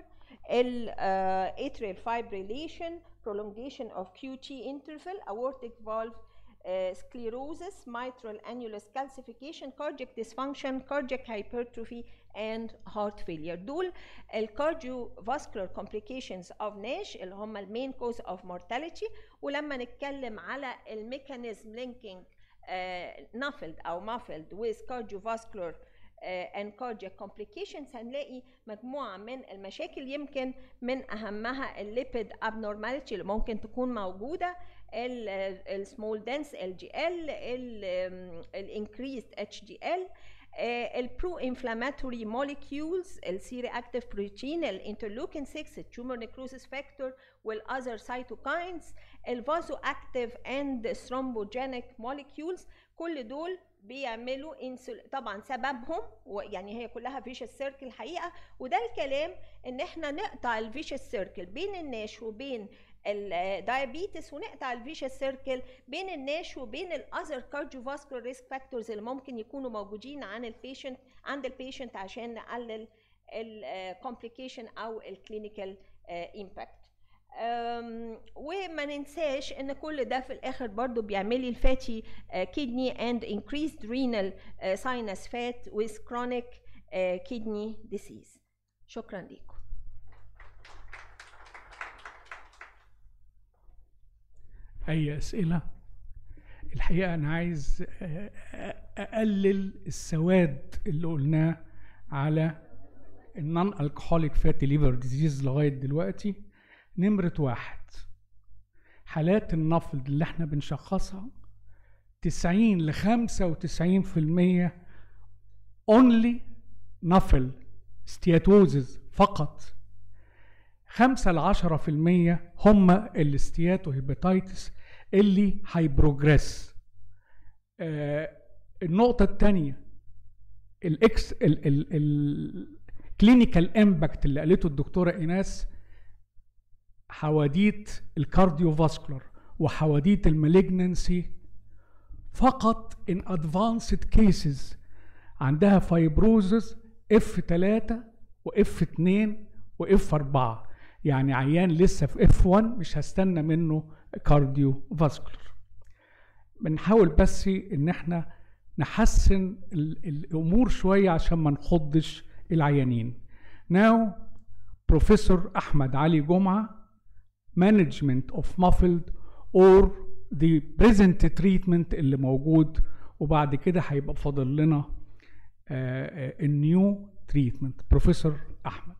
الاتريال fibrillation prolongation of QT interval aortic valve uh, sclerosis mitral annulus calcification cardiac dysfunction cardiac hypertrophy and heart failure دول الكارديوفاسكولار complications of NASH اللي هم المين cause of mortality ولما نتكلم على الميكانيزم linking uh, NAFLD او MAFLD with cardiovascular uh, and cardiac complications هنلاقي مجموعة من المشاكل يمكن من أهمها الليبيد abnormality اللي ممكن تكون موجودة السمول دنس ال جي ال الانكريزد اتش دي ال البرو انفلاماتوري موليكيولز السي رياكتيف بروتين الانترلوكين 6 التومر نيكروسيس فاكتور والاذر سايتوكاينز الفازو اكتيف اند ثرومبوجينيك موليكيولز كل دول بيعملوا انسول طبعا سببهم يعني هي كلها فيشس سيركل الحقيقه وده الكلام ان احنا نقطع الفيشس سيركل بين الناش وبين الدايابيتس ونقطع الفيشس سيركل بين الناش وبين الاذر كارديوفاسكولار ريسك فاكتورز اللي ممكن يكونوا موجودين عن البيشنت عند البيشنت عشان نقلل الكومبليكيشن او الكلينيكال امباكت وما ننساش ان كل ده في الاخر برضو بيعمل لي الفاتي كيدني اند increased renal sinus fat with chronic kidney disease شكرا لكم اي اسئله الحقيقه انا عايز اقلل السواد اللي قلناه على النون الكحوليك فاتي ليفر ديزيز لغايه دلوقتي نمره واحد حالات النفض اللي احنا بنشخصها 90 ل 95% اونلي نفل ستياتوزز فقط 5 ل 10% هم الاستياتو هيباتيتس اللي هيبروجريس آه النقطة الثانية الاكس الكلينيكال امباكت اللي قالته الدكتورة ايناس حواديت الكارديوفاسكولار وحواديت المالجنسي فقط ان ادفانسد كيسز عندها فايبروزس اف 3 واف 2 واف 4 يعني عيان لسه في اف 1 مش هستنى منه كارديو فاسكولار بنحاول بس ان احنا نحسن ال- الامور شويه عشان ما نخضش العيانين now بروفيسور احمد علي جمعه management of muffled or the present treatment اللي موجود وبعد كده هيبقى فاضل لنا النيو تريتمنت بروفيسور احمد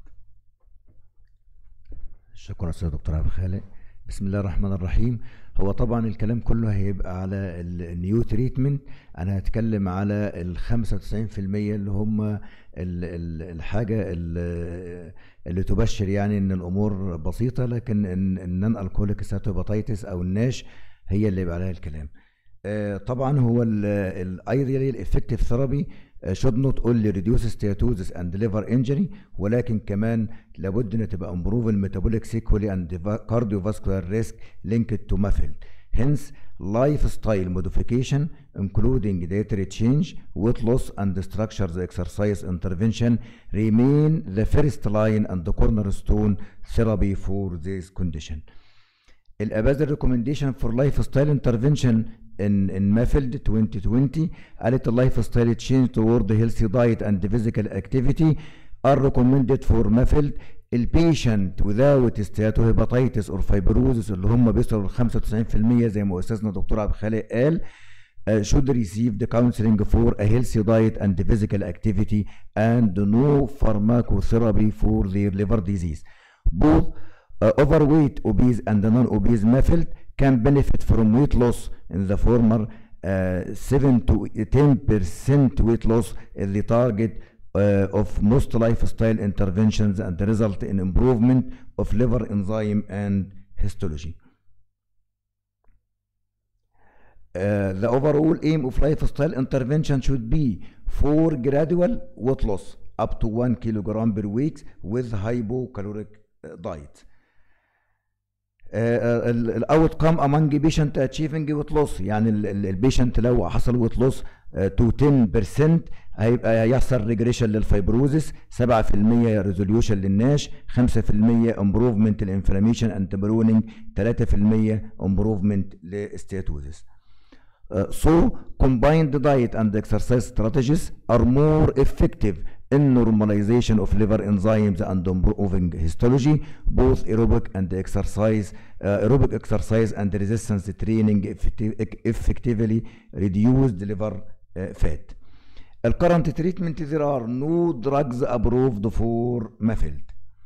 شكرا استاذ دكتور عبد الخالق بسم الله الرحمن الرحيم هو طبعا الكلام كله هيبقى على النيو تريتمنت انا هتكلم على ال 95% اللي هم ال- ال- الحاجه اللي, اللي تبشر يعني ان الامور بسيطه لكن النون الكوليك ستاتوباتيتس او الناش هي اللي يبقى عليها الكلام آه، طبعا هو الايديالي الافكتيف ثيرابي should not only reduce steatosis and liver injury ولكن كمان لابد ان تبقى improve الميتابوليك سيكولي and va- cardiovascular risk linked to MAFLD. Hence, lifestyle modification including dietary change, weight loss and structures exercise intervention remain the first line and the cornerstone therapy for this condition. الابازل ريكومنديشن فور لايف ستايل انترفنشن ان ان مافيلد 2020 قالت اللايف ستايل تشينج توورد هيلثي دايت اند فيزيكال اكتيفيتي ار ريكومندد فور مافيلد البيشنت without steatohepatitis or fibrosis اللي هم بيوصلوا ل 95% زي ما استاذنا دكتور عبد الخالق قال uh, should receive the counseling for a healthy diet and physical activity and no pharmacotherapy for their liver disease. Both uh, overweight, obese, and non-obese MAFLD can benefit from weight loss in the former uh, 7 to 10% weight loss is the target uh, of most lifestyle interventions and result in improvement of liver enzyme and histology. Uh, the overall aim of lifestyle intervention should be for gradual weight loss up to 1 kilogram per week with hypocaloric uh, diet. الاوت كام امونج بيشنت اتشيفنج ويت لوس يعني البيشنت لو حصل ويت لوس تو 10% هيبقى هيحصل ريجريشن للفايبروزس 7% ريزوليوشن للناش 5% امبروفمنت الانفلاميشن اند برونينج 3% امبروفمنت للستياتوزس Uh, so combined diet and exercise strategies are more effective in normalization of liver enzymes and improving histology both aerobic and exercise uh, aerobic exercise and resistance training effecti- effectively reduce the liver uh, fat The current treatment there are no drugs approved for MAFLD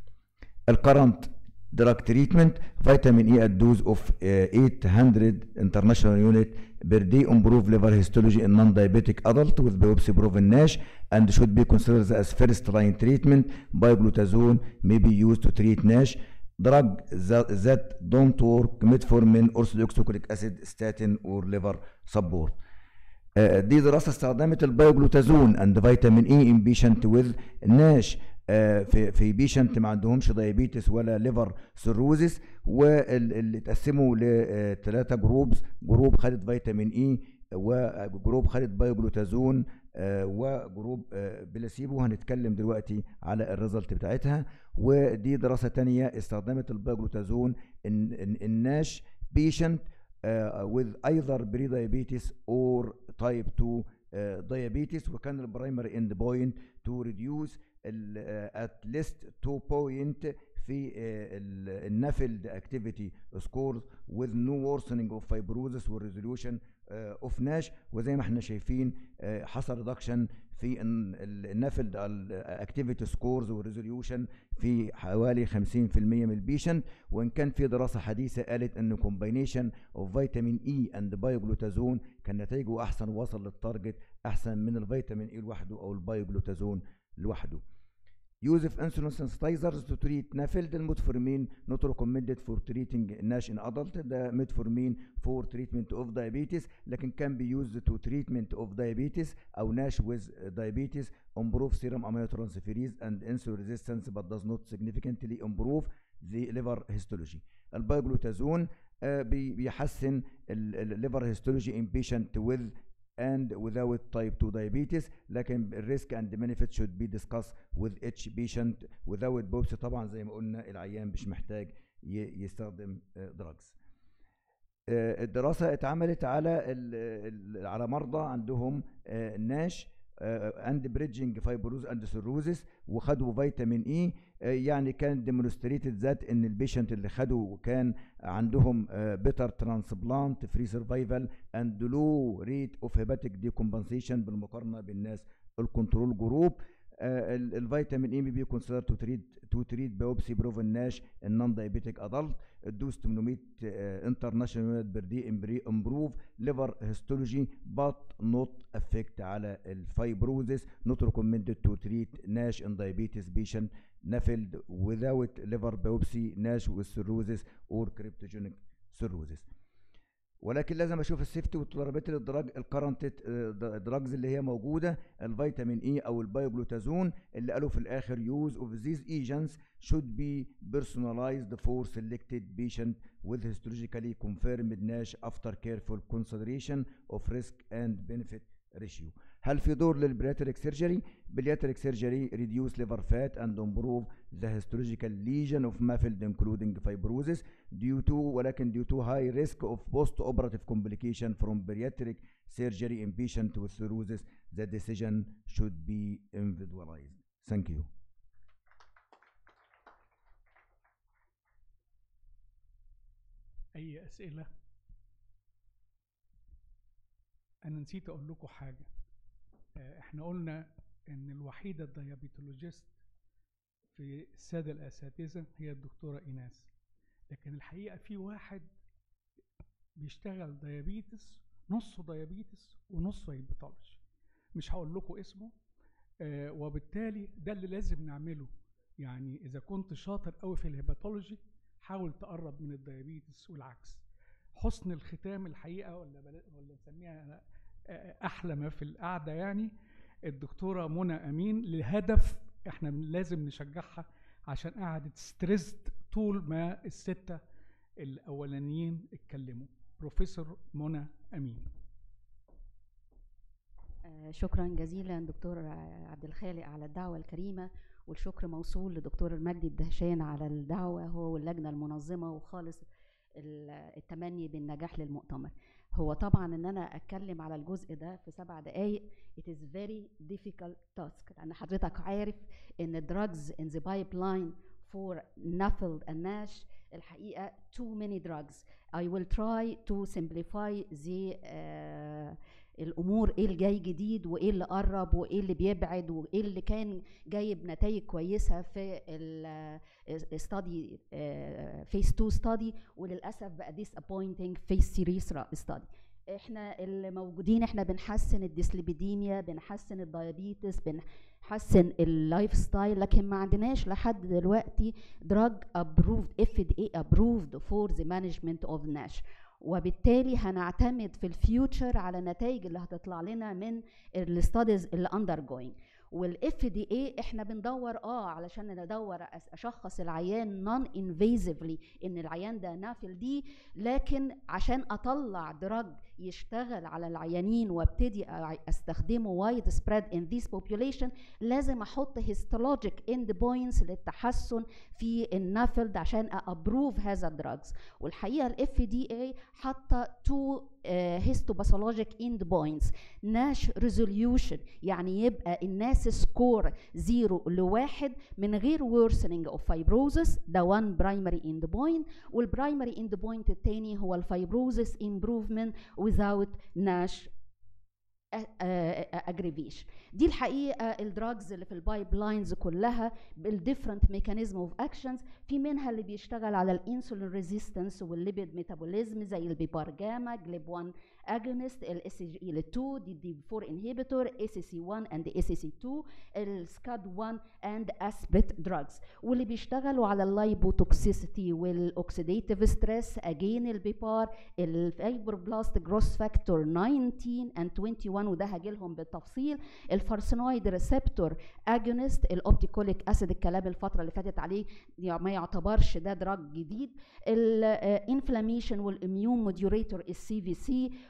الكرنت drug treatment vitamin E at dose of uh, 800 international unit per day improve liver histology in non-diabetic adult with biopsy proven NASH and should be considered as first line treatment. Biglutazone may be used to treat NASH. Drug that, that don't work metformin, orthodoxocholic acid, statin or liver support. آه، دي دراسة استخدمت البيوجلوتازون اند فيتامين اي ان بيشنت وذ ناش آه، في في بيشنت ما عندهمش دايابيتس ولا ليفر سيروزس واللي اتقسموا لثلاثة جروبز جروب خدت فيتامين اي وجروب خدت بايوجلوتازون آه، وجروب آه، بلاسيبو هنتكلم دلوقتي على الريزلت بتاعتها ودي دراسة تانية استخدمت البايوجلوتازون ان إن- الناش بيشنت uh, with either pre-diabetes or type 2 uh, diabetes وكان البرايمري اند بوينت to reduce ال, uh, at least 2 point في uh, ال- النفلد activity scores with no worsening of fibrosis والresolution uh, of NASH وزي ما احنا شايفين uh, حصل reduction في ال- ال- النفلد activity scores والresolution في حوالي 50% من البيشنت وان كان في دراسه حديثه قالت ان كومباينيشن اوف فيتامين اي اند بايوجلوتازون كان نتائجه احسن ووصل للتارجت احسن من الفيتامين اي لوحده او البايوجلوتازون لوحده Use of insulin sensitizers to treat NAFLD الميتفورمين not recommended for treating NASH in adult ده metformin for treatment of diabetes لكن can be used to treatment of diabetes أو NASH with diabetes improve serum aminotransferase and insulin resistance but does not significantly improve the liver histology البايوجلوتازون آه، بي- بيحسن الليفر هيستولوجي in patient with and without type 2 diabetes لكن الريسك and benefit should be discussed with each patient without biopsy طبعا زي ما قلنا العيان مش محتاج ي- يستخدم uh, drugs. آه، الدراسه اتعملت على ال- ال- على مرضى عندهم آه، ناش اند بريدجنج فايبروز اند سيروزس وخدوا فيتامين اي يعني كان ديمونستريتد ذات ان البيشنت اللي خدوا كان عندهم بيتر ترانسبلانت فري سرفايفل اند لو ريت اوف هيباتيك ديكومبنسيشن بالمقارنه بالناس الكنترول جروب الفيتامين اي بي كونسيدر تو تريد تو تريد باوبسي بروفن ناش النون دايابيتيك ادلت الدوز 800 انترناشونال بير دي امبروف ليفر هيستولوجي بات نوت افكت على الفايبروزس نوت ريكومندد تو تريت ناش ان دايابيتس بيشنت نافلد without liver biopsy ناش والسيروزس اور كريبتوجينيك سيروزس ولكن لازم اشوف السيفتي والتولرابيلتي للدراج الكرنت دراجز اللي هي موجوده الفيتامين اي او البايوجلوتازون اللي قالوا في الاخر يوز اوف these agents should be personalized for selected patient with histologically confirmed NASH after careful consideration of risk and benefit ratio هل في دور للبرياتريك سيرجري بلياتريك سيرجري reduce liver fat and improve the histological lesion of MAFLD including fibrosis due to ولكن due to high risk of post-operative complication from bariatric surgery in patient with cirrhosis the decision should be individualized thank you اي اسئله انا نسيت اقول لكم حاجه آه، احنا قلنا ان الوحيده الديابيتولوجيست في الساده الاساتذه هي الدكتوره ايناس لكن الحقيقه في واحد بيشتغل ديابيتس نصه ديابيتس ونصه هيباتولوجي مش هقول لكم اسمه آه، وبالتالي ده اللي لازم نعمله يعني اذا كنت شاطر قوي في الهيباتولوجي حاول تقرب من الديابيتس والعكس حسن الختام الحقيقه ولا بلا ولا نسميها آه، احلى ما في القعده يعني الدكتوره منى امين لهدف احنا لازم نشجعها عشان قعدت ستريسد طول ما السته الاولانيين اتكلموا بروفيسور منى امين آه، شكرا جزيلا دكتور آه، عبد الخالق على الدعوة الكريمة والشكر موصول لدكتور المجدي الدهشان على الدعوة هو واللجنة المنظمة وخالص ال- التمني بالنجاح للمؤتمر هو طبعا ان انا اتكلم على الجزء ده في سبع دقائق it is very difficult task لان حضرتك عارف ان drugs in the pipeline for NAFLD and NASH الحقيقة too many drugs I will try to simplify the uh, الامور ايه اللي جاي جديد وايه اللي قرب وايه اللي بيبعد وايه اللي كان جايب نتائج كويسه في الستادي فيس 2 ستادي وللاسف بقى disappointing فيس 3 ستادي احنا اللي موجودين احنا بنحسن الديسليبيديميا بنحسن الديابيتس بنحسن اللايف ستايل لكن ما عندناش لحد دلوقتي دراج ابروفد اف دي اي ابروفد فور ذا مانجمنت اوف ناش وبالتالي هنعتمد في الفيوتشر على النتائج اللي هتطلع لنا من الستاديز اللي اندر جوينج والاف دي اي احنا بندور اه علشان ندور أس- اشخص العيان نون انفيزفلي ان العيان ده نافل دي لكن عشان اطلع دراج يشتغل على العيانين وابتدي أع- استخدمه وايد سبريد ان ذيس population لازم احط هيستولوجيك اند بوينتس للتحسن في النافلد عشان ابروف هذا الدراجز والحقيقه الاف دي اي حاطه تو هيستوباثولوجيك اند بوينتس ناش ريزوليوشن يعني يبقى الناس سكور زيرو لواحد من غير worsening of fibrosis ده one primary end point والبرايمري end point التاني هو الفايبروزس improvement without NASH اجريفيشن دي الحقيقه الدراجز اللي في البايب لاينز كلها بالديفرنت ميكانيزم اوف اكشنز في منها اللي بيشتغل على الانسولين ريزيستنس والليبيد ميتابوليزم زي البيبار جاما جليب 1 اجونست الاس جي ال 2 دي دي 4 انهبيتور اس سي 1 اند اس سي 2 السكاد 1 اند اسبت دراجز واللي بيشتغلوا على اللايبوتوكسيسيتي والاوكسيديتيف ستريس اجين البيبار الفايبروبلاست جروس فاكتور 19 اند 21 وده هاجي لهم بالتفصيل الفارسينويد ريسبتور اجونست الاوبتيكوليك اسيد الكلام الفتره اللي فاتت عليه ما يعتبرش ده دراج جديد الانفلاميشن والاميون موديوريتور السي في سي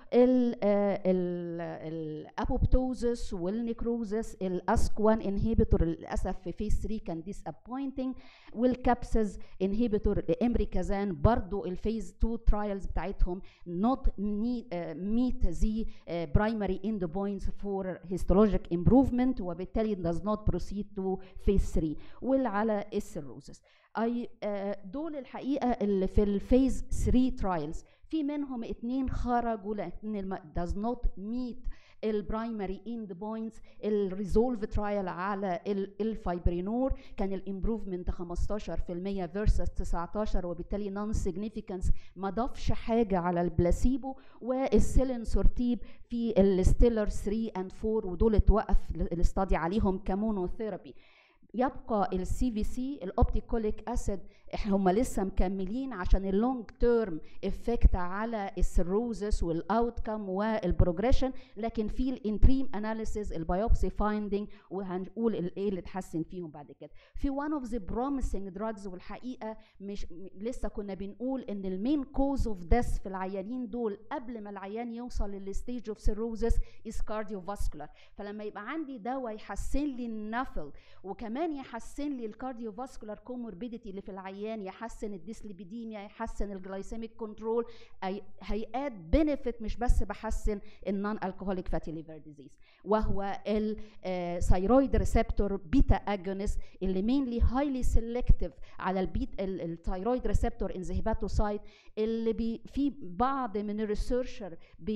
الابوبتوزس والنيكروزس الاسك 1 انهيبيتور للاسف في فيس 3 كان disappointing والكابسز انهيبيتور امريكازان برضو الفيز 2 ترايلز بتاعتهم not meet the primary endpoints for histologic improvement وبالتالي does not proceed to phase 3 واللي على السيروزس اي دول الحقيقه اللي في الفيز 3 ترايلز في منهم اتنين خرجوا لان الم- does not meet البرايمري اند بوينتس الريزولف ترايل على ال- الفايبرينور كان الامبروفمنت 15% فيرسس 19 وبالتالي نون سيجنيفيكانس ما ضافش حاجه على البلاسيبو والسيلنسورتيب في الستيلر 3 اند 4 ودول اتوقف الاستادي عليهم كمونوثيرابي يبقى السي في سي الاوبتيكوليك اسيد هم لسه مكملين عشان اللونج تيرم افكت على السيروزس والاوتكم والبروجريشن لكن في الانتريم اناليسيز البيوبسي فايندينج وهنقول ال- ايه اللي اتحسن فيهم بعد كده في one of the promising drugs والحقيقه مش م- لسه كنا بنقول ان المين كوز اوف ديث في العيانين دول قبل ما العيان يوصل للستيج اوف سيروزس از كارديوفاسكولار فلما يبقى عندي دواء يحسن لي النفل وكمان يحسن لي الكارديوفاسكولار كوموربيديتي اللي في العيان يحسن الديسليبيديميا يحسن الجلايسيميك كنترول هيئات بنفيت مش بس بحسن النون الكحوليك فاتي ليفر ديزيز وهو الثايرويد ريسبتور بيتا اجونست اللي مينلي هايلي سيلكتيف على البيت الثايرويد ريسبتور ان هيباتوسايت اللي بي في بعض من الريسيرشر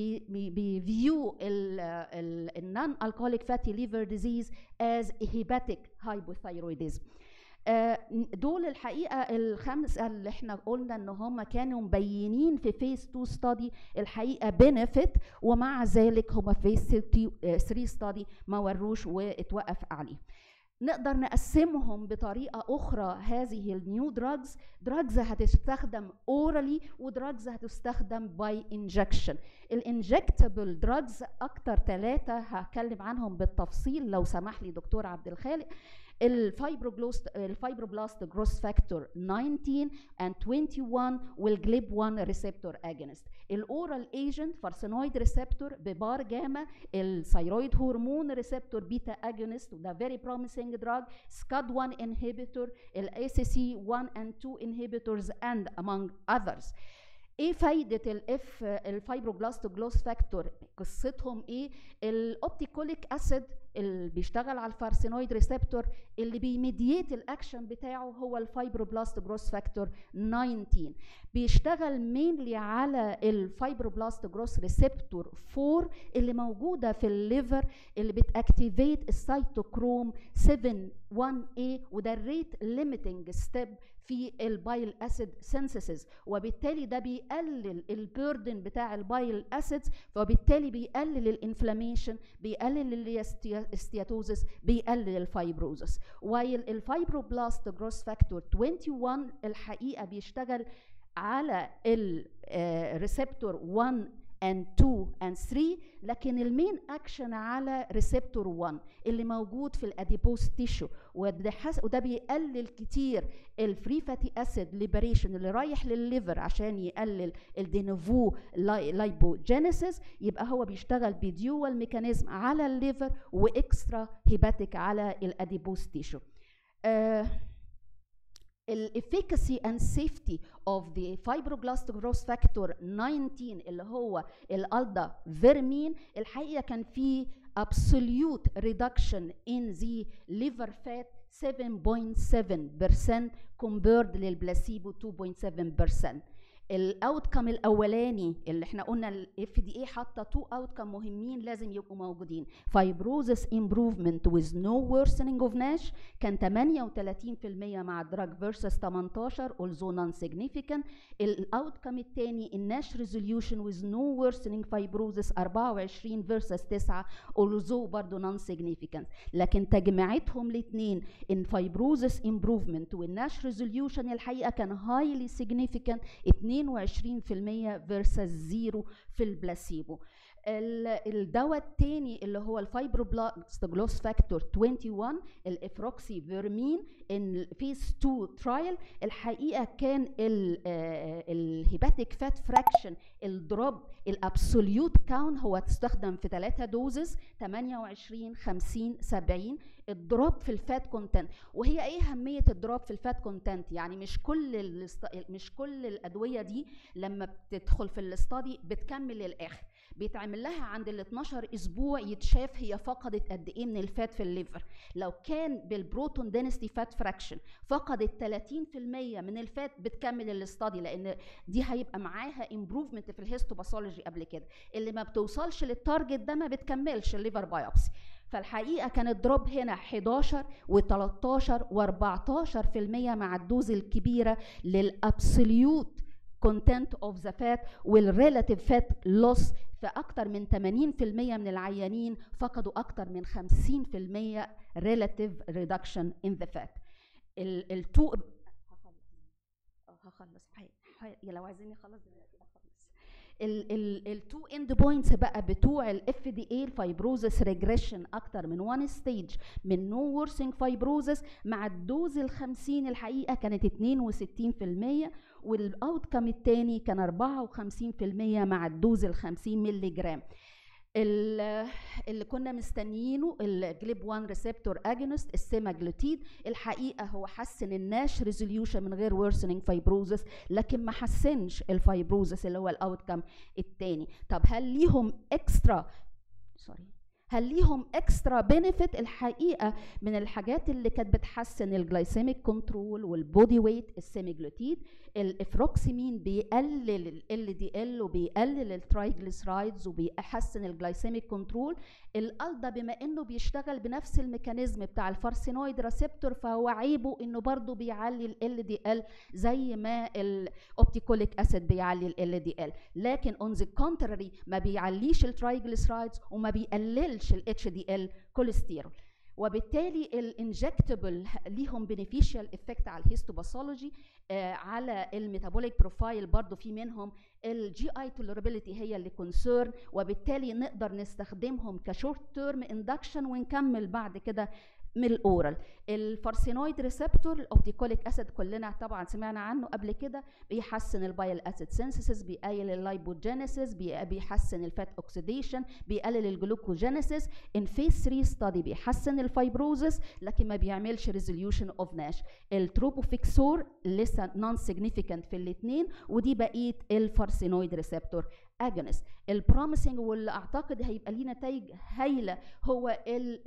بيفيو النون الكحوليك فاتي ليفر ديزيز از هيباتيك هايبوثايرويدزم آه، دول الحقيقه الخمسه اللي احنا قلنا ان هم كانوا مبينين في فيس 2 ستادي الحقيقه بنفيت ومع ذلك هم في فيس 3 ستادي ما وروش واتوقف عليه نقدر نقسمهم بطريقه اخرى هذه النيو دراجز دراجز هتستخدم اورالي ودراجز هتستخدم باي انجكشن الانجكتبل دراجز اكتر ثلاثه هتكلم عنهم بالتفصيل لو سمح لي دكتور عبد الخالق الفايبروبلاست الفايبروبلاست جروس فاكتور 19 and 21 والجليب 1 ريسبتور اجونست الاورال ايجنت فارسينويد ريسبتور ببار جاما الثايرويد هرمون ريسبتور بيتا اجونست وده فيري بروميسنج دراج سكاد 1 انهبيتور الاي سي سي 1 and 2 inhibitors and among others ايه فايده الاف الفايبروبلاست جلوس فاكتور قصتهم ايه الاوبتيكوليك اسيد اللي بيشتغل على الفارسينويد ريسبتور اللي بيميديت الاكشن بتاعه هو الفايبروبلاست جروس فاكتور 19 بيشتغل مينلي على الفايبروبلاست جروس ريسبتور 4 اللي موجوده في الليفر اللي بتاكتيفيت السيتوكروم 7 1A وده الريت ليميتنج ستيب في البايل اسيد سينثيسيس وبالتالي ده بيقلل البيردن بتاع البايل اسيدز وبالتالي بيقلل الانفلاميشن بيقلل الاستياتوزس بيقلل الفايبروزس وايل الفايبروبلاست جروس فاكتور 21 الحقيقه بيشتغل على الريسبتور 1 and 2 and 3 لكن المين اكشن على ريسبتور 1 اللي موجود في الاديبوز تيشو وده, حس... وده بيقلل كتير الفري فاتي اسيد ليبريشن اللي رايح للليفر عشان يقلل الدينوفو لاي... لايبوجينيسيس يبقى هو بيشتغل بديوال ميكانيزم على الليفر واكسترا هيباتيك على الاديبوز تيشو آه الافيكاسي اند سيفتي اوف ذا فايبروبلاست جروس فاكتور 19 اللي هو الالدا فيرمين الحقيقه كان في absolute reduction in the liver fat 7.7% compared للبلاسيبو 2.7% الاوتكم الاولاني اللي احنا قلنا الاف دي اي حاطه تو اوتكم مهمين لازم يبقوا موجودين فايبروزس امبروفمنت ويز نو worsening اوف ناش كان 38% مع دراج فيرسس 18 اولزو نون سيجنيفيكانت الاوتكم الثاني الناش ريزوليوشن ويز نو worsening فايبروزس 24 فيرسس 9 اولزو برضه نون سيجنيفيكانت لكن تجميعتهم الاثنين ان فايبروزس امبروفمنت والناش ريزوليوشن الحقيقه كان هايلي سيجنيفيكانت 22% فيرسس زيرو في البلاسيبو ال- الدواء التاني اللي هو الفايبروبلاست جلوس فاكتور 21 الافروكسي فيرمين ان فيز 2 ترايل الحقيقه كان الهيباتيك فات فراكشن الدروب الابسوليوت كاون هو تستخدم في ثلاثة دوزز 28 50 70 الدروب في الفات كونتنت وهي ايه اهميه الدروب في الفات كونتنت يعني مش كل الاست... مش كل الادويه دي لما بتدخل في الاستادي بتكمل للاخر بيتعمل لها عند ال 12 اسبوع يتشاف هي فقدت قد ايه من الفات في الليفر لو كان بالبروتون دينستي فات فراكشن فقدت 30% من الفات بتكمل الاستادي لان دي هيبقى معاها امبروفمنت في الهيستوباثولوجي قبل كده اللي ما بتوصلش للتارجت ده ما بتكملش الليفر بايوبسي فالحقيقه كان الدروب هنا 11 و13 و14% مع الدوز الكبيره للابسوليوت كونتنت اوف ذا فات والريلاتيف فات لوس في اكتر من 80% من العيانين فقدوا اكتر من 50% ريلاتيف ريدكشن ان ذا فات التو هخلص حي... حي... لو عايزين نخلص دلوقتي هخلص التو اند بوينتس بقى بتوع الاف دي اي الفايبروزس ريجريشن اكتر من وان ستيج من نو ورسنج فايبروزس مع الدوز ال 50 الحقيقه كانت 62% والاوت كام الثاني كان 54% مع الدوز ال 50 مللي جرام ال- اللي كنا مستنيينه الجليب 1 ريسبتور اجونست السيماجلوتيد الحقيقه هو حسن الناش ريزوليوشن من غير ورسنينج فايبروزس لكن ما حسنش الفايبروزس اللي هو الاوت كام الثاني طب هل ليهم اكسترا سوري هل ليهم اكسترا بينيفيت الحقيقه من الحاجات اللي كانت بتحسن الجلايسيميك كنترول والبودي ويت السيميجلوتيد الافروكسيمين بيقلل ال دي ال وبيقلل الترايجليسرايدز وبيحسن الجلايسيميك كنترول الالدا بما انه بيشتغل بنفس الميكانيزم بتاع الفارسينويد ريسبتور فهو عيبه انه برضه بيعلي ال دي ال زي ما الاوبتيكوليك اسيد بيعلي ال دي ال لكن اون ذا كونتراري ما بيعليش الترايجليسرايدز وما بيقللش الاتش دي ال كوليسترول وبالتالي الانجكتبل ليهم بينيفيشال افكت على الهيستوباثولوجي آه على الميتابوليك بروفايل برضو في منهم الجي اي تولربيليتي هي اللي كونسيرن وبالتالي نقدر نستخدمهم كشورت تيرم اندكشن ونكمل بعد كده من الاورال الفارسينويد ريسبتور الاوبتيكوليك اسيد كلنا طبعا سمعنا عنه قبل كده بيحسن البايل اسيد سينثيسيس بيقلل اللايبوجينيسيس بيحسن الفات اوكسيديشن بيقلل الجلوكوجينيسيس ان فيس 3 ستادي بيحسن الفايبروزس لكن ما بيعملش ريزوليوشن اوف ناش التروبوفيكسور لسه نون سيجنيفيكانت في الاثنين ودي بقيه الفارسينويد ريسبتور اجونست البروميسنج واللي اعتقد هيبقى ليه نتائج هايله هو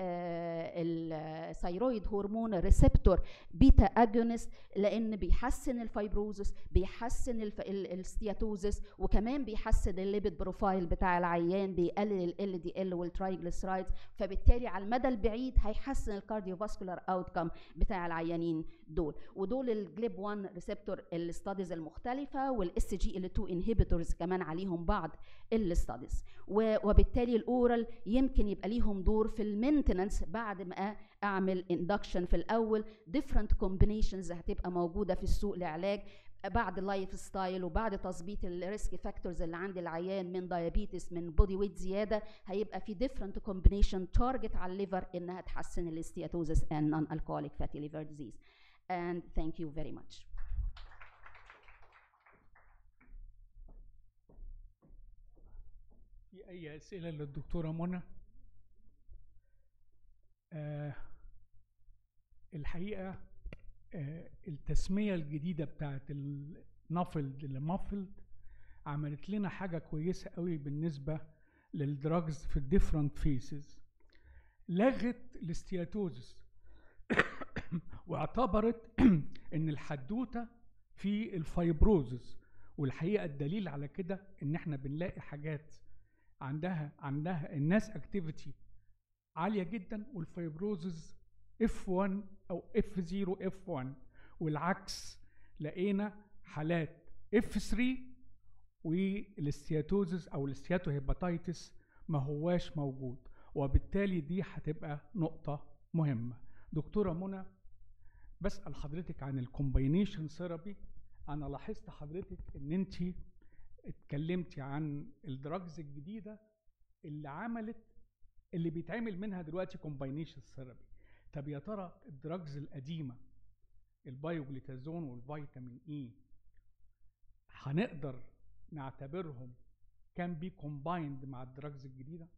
الثيرويد هرمون ريسبتور بيتا اجونست لان بيحسن الفايبروزس بيحسن الستياتوزس وكمان بيحسن الليبيد بروفايل بتاع العيان بيقلل ال دي ال والترايجليسرايدز فبالتالي على المدى البعيد هيحسن الكارديوفاسكولار اوتكم بتاع العيانين دول ودول الجليب 1 ريسبتور الستاديز المختلفه والاس جي ال 2 انهبيتورز كمان عليهم بعض الستاديز وبالتالي الاورال يمكن يبقى ليهم دور في المينتننس بعد ما اعمل اندكشن في الاول ديفرنت كومبينيشنز هتبقى موجوده في السوق لعلاج بعد اللايف ستايل وبعد تظبيط الريسك فاكتورز اللي عند العيان من دايابيتس من بودي ويت زياده هيبقى في ديفرنت كومبينيشن تارجت على الليفر انها تحسن الاستياتوزس and non-alcoholic fatty liver disease and thank you very much في اي اسئله للدكتوره منى آه الحقيقه آه التسميه الجديده بتاعت النافلد لمافلد عملت لنا حاجه كويسه قوي بالنسبه للدراجز في الديفرنت فيسز لغت الاستياتوزس واعتبرت ان الحدوته في الفايبروزس والحقيقه الدليل على كده ان احنا بنلاقي حاجات عندها عندها الناس اكتيفيتي عاليه جدا والفايبروزز اف 1 او اف 0 اف 1 والعكس لقينا حالات اف 3 والاستياتوزز او الاستياتو هيباتيتس ما هواش موجود وبالتالي دي هتبقى نقطه مهمه دكتوره منى بسال حضرتك عن الكومباينيشن ثيرابي انا لاحظت حضرتك ان انت اتكلمتي عن الدراجز الجديده اللي عملت اللي بيتعمل منها دلوقتي كومباينيشن ثيرابي طب يا ترى الدراجز القديمه البايوجليتازون والفيتامين اي هنقدر نعتبرهم كان بي كومبايند مع الدراجز الجديده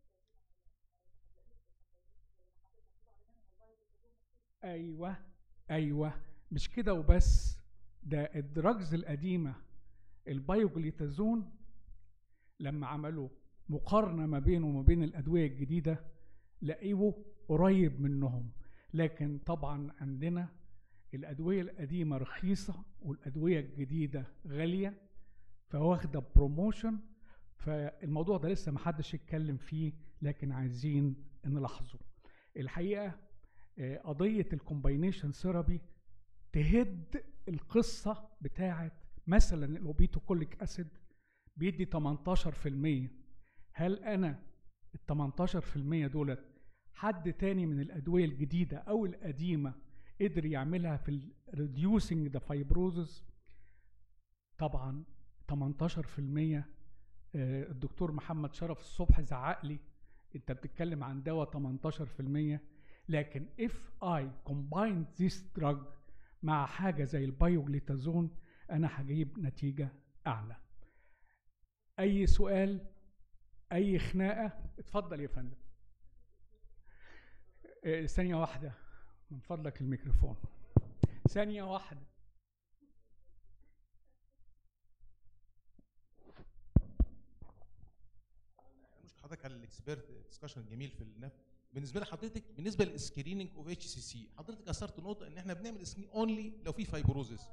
ايوه ايوه مش كده وبس ده الدراجز القديمه البايوجليتازون لما عملوا مقارنه ما بينه وما بين الادويه الجديده لقيوه قريب منهم لكن طبعا عندنا الادويه القديمه رخيصه والادويه الجديده غاليه فواخده بروموشن فالموضوع ده لسه محدش يتكلم فيه لكن عايزين نلاحظه الحقيقه آه، قضيه الكومباينيشن ثيرابي تهد القصه بتاعه مثلا الاوبيتوكوليك اسيد بيدي 18% هل انا ال 18% دولت حد تاني من الادويه الجديده او القديمه قدر يعملها في reducing ذا fibrosis طبعا 18% آه، الدكتور محمد شرف الصبح زعق لي انت بتتكلم عن دواء 18% لكن if I combine this drug مع حاجة زي البايوجليتازون أنا هجيب نتيجة أعلى أي سؤال أي خناقة اتفضل يا فندم آه، ثانية واحدة من فضلك الميكروفون ثانية واحدة مش حضرتك على الاكسبيرت ديسكشن الجميل في النف بالنسبه لحضرتك بالنسبه للسكريننج اوف اتش سي سي حضرتك اثرت نقطه ان احنا بنعمل سكرين اونلي لو في فايبروزس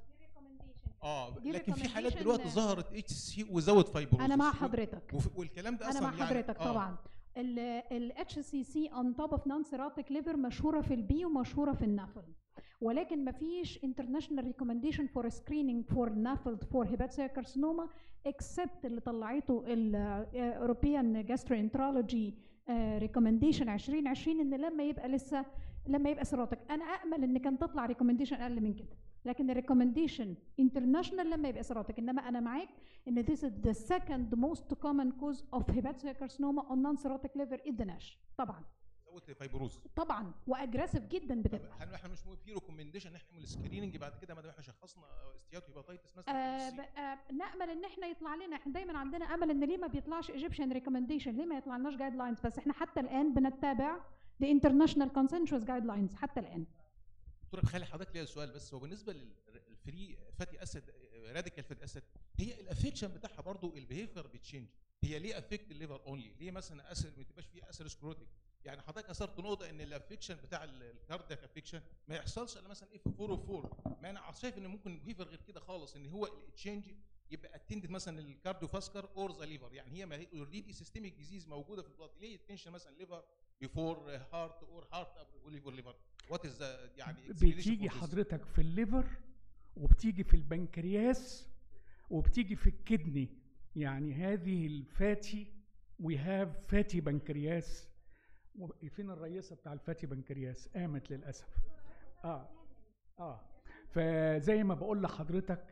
اه دي لكن في حالات recommendation- دلوقتي ظهرت اتش سي سي وزود فايبروزس انا مع حضرتك وف- والكلام ده انا اصلا مع يعني حضرتك آه. طبعا ال اتش سي سي اون توب اوف نون سيراتيك ليفر مشهوره في البي ومشهوره في النافل ولكن ما فيش انترناشونال ريكومنديشن فور سكريننج فور نافلد فور هيباتسيا كارسينوما اكسبت اللي طلعته الاوروبيان جاستروانترولوجي ريكومنديشن 2020 ان لما يبقى لسه لما يبقى سيراتيك انا امل ان كان تطلع ريكومنديشن اقل من كده لكن الريكومنديشن انترناشونال لما يبقى سيراتيك انما انا معاك ان this is the second most common cause of hepatocarcinoma on non-cirrhotic liver is the NASH طبعا زود فايبروزس طبعا واجريسيف جدا بتبقى هل احنا مش في ريكومنديشن ان احنا نعمل سكريننج بعد كده ما دام احنا شخصنا استياتو هيباتيتس مثلا آه ب- آه نامل ان احنا يطلع لنا احنا دايما عندنا امل ان ليه ما بيطلعش ايجيبشن ريكومنديشن ليه ما يطلعلناش جايد لاينز بس احنا حتى الان بنتبع the international consensus guidelines حتى الان دكتور خلي حضرتك ليا سؤال بس هو بالنسبه للفري فاتي اسيد راديكال فاتي اسيد هي الافكشن بتاعها برضو البيهيفير بتشينج هي ليه افكت الليفر اونلي ليه مثلا اسيد ما تبقاش فيه اسيروسكروتيك يعني حضرتك اثرت نقطه ان الافكشن بتاع الكاردياك افكشن ما يحصلش الا مثلا اف 404 ما انا شايف ان ممكن البيهيفير غير كده خالص ان هو التشينج يبقى اتندد مثلا الكارديو فاسكر اور ذا ليفر يعني هي ما هي اوريدي سيستميك ديزيز موجوده في البلاد ليه تنشن مثلا ليفر بيفور هارت اور هارت ليفر ليفر وات از يعني explanation بتيجي for this? حضرتك في الليفر وبتيجي في البنكرياس وبتيجي في الكدني يعني هذه الفاتي وي هاف فاتي بنكرياس فين الرئيسه بتاع الفاتي بنكرياس قامت للاسف اه اه فزي ما بقول لحضرتك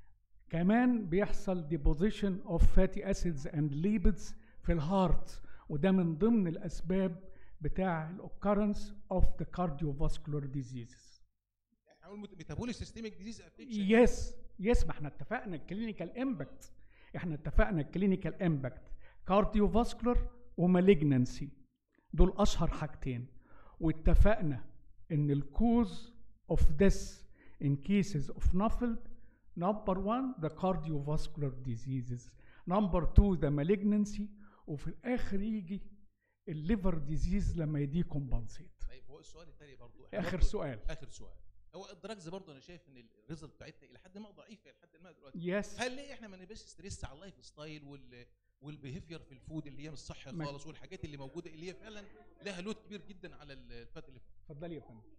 كمان بيحصل deposition of fatty acids and lipids في الهارت وده من ضمن الاسباب بتاع الاوكرنس of the cardiovascular diseases هنقول ميتابوليك سيستميك ديزيز افكشن يس يس ما احنا اتفقنا الكلينيكال امباكت احنا اتفقنا الكلينيكال امباكت كارديوفاسكولار ومالجنسي دول اشهر حاجتين واتفقنا ان الكوز اوف ذس in cases of NAFLD number one the cardiovascular diseases number two the malignancy وفي الاخر يجي الليفر ديزيز لما يديه كومبنسيت طيب هو السؤال الثاني برضو إحنا اخر برضو- سؤال اخر سؤال هو الدراجز برضو انا شايف ان الريزلت بتاعتها الى حد ما ضعيفه الى حد ما دلوقتي يس هل ليه احنا ما نبقاش ستريس على اللايف ستايل وال والبيهيفير في الفود اللي هي مش صحي ما- خالص والحاجات اللي موجوده اللي هي فعلا لها لود كبير جدا على الفات اللي اتفضلي يا فندم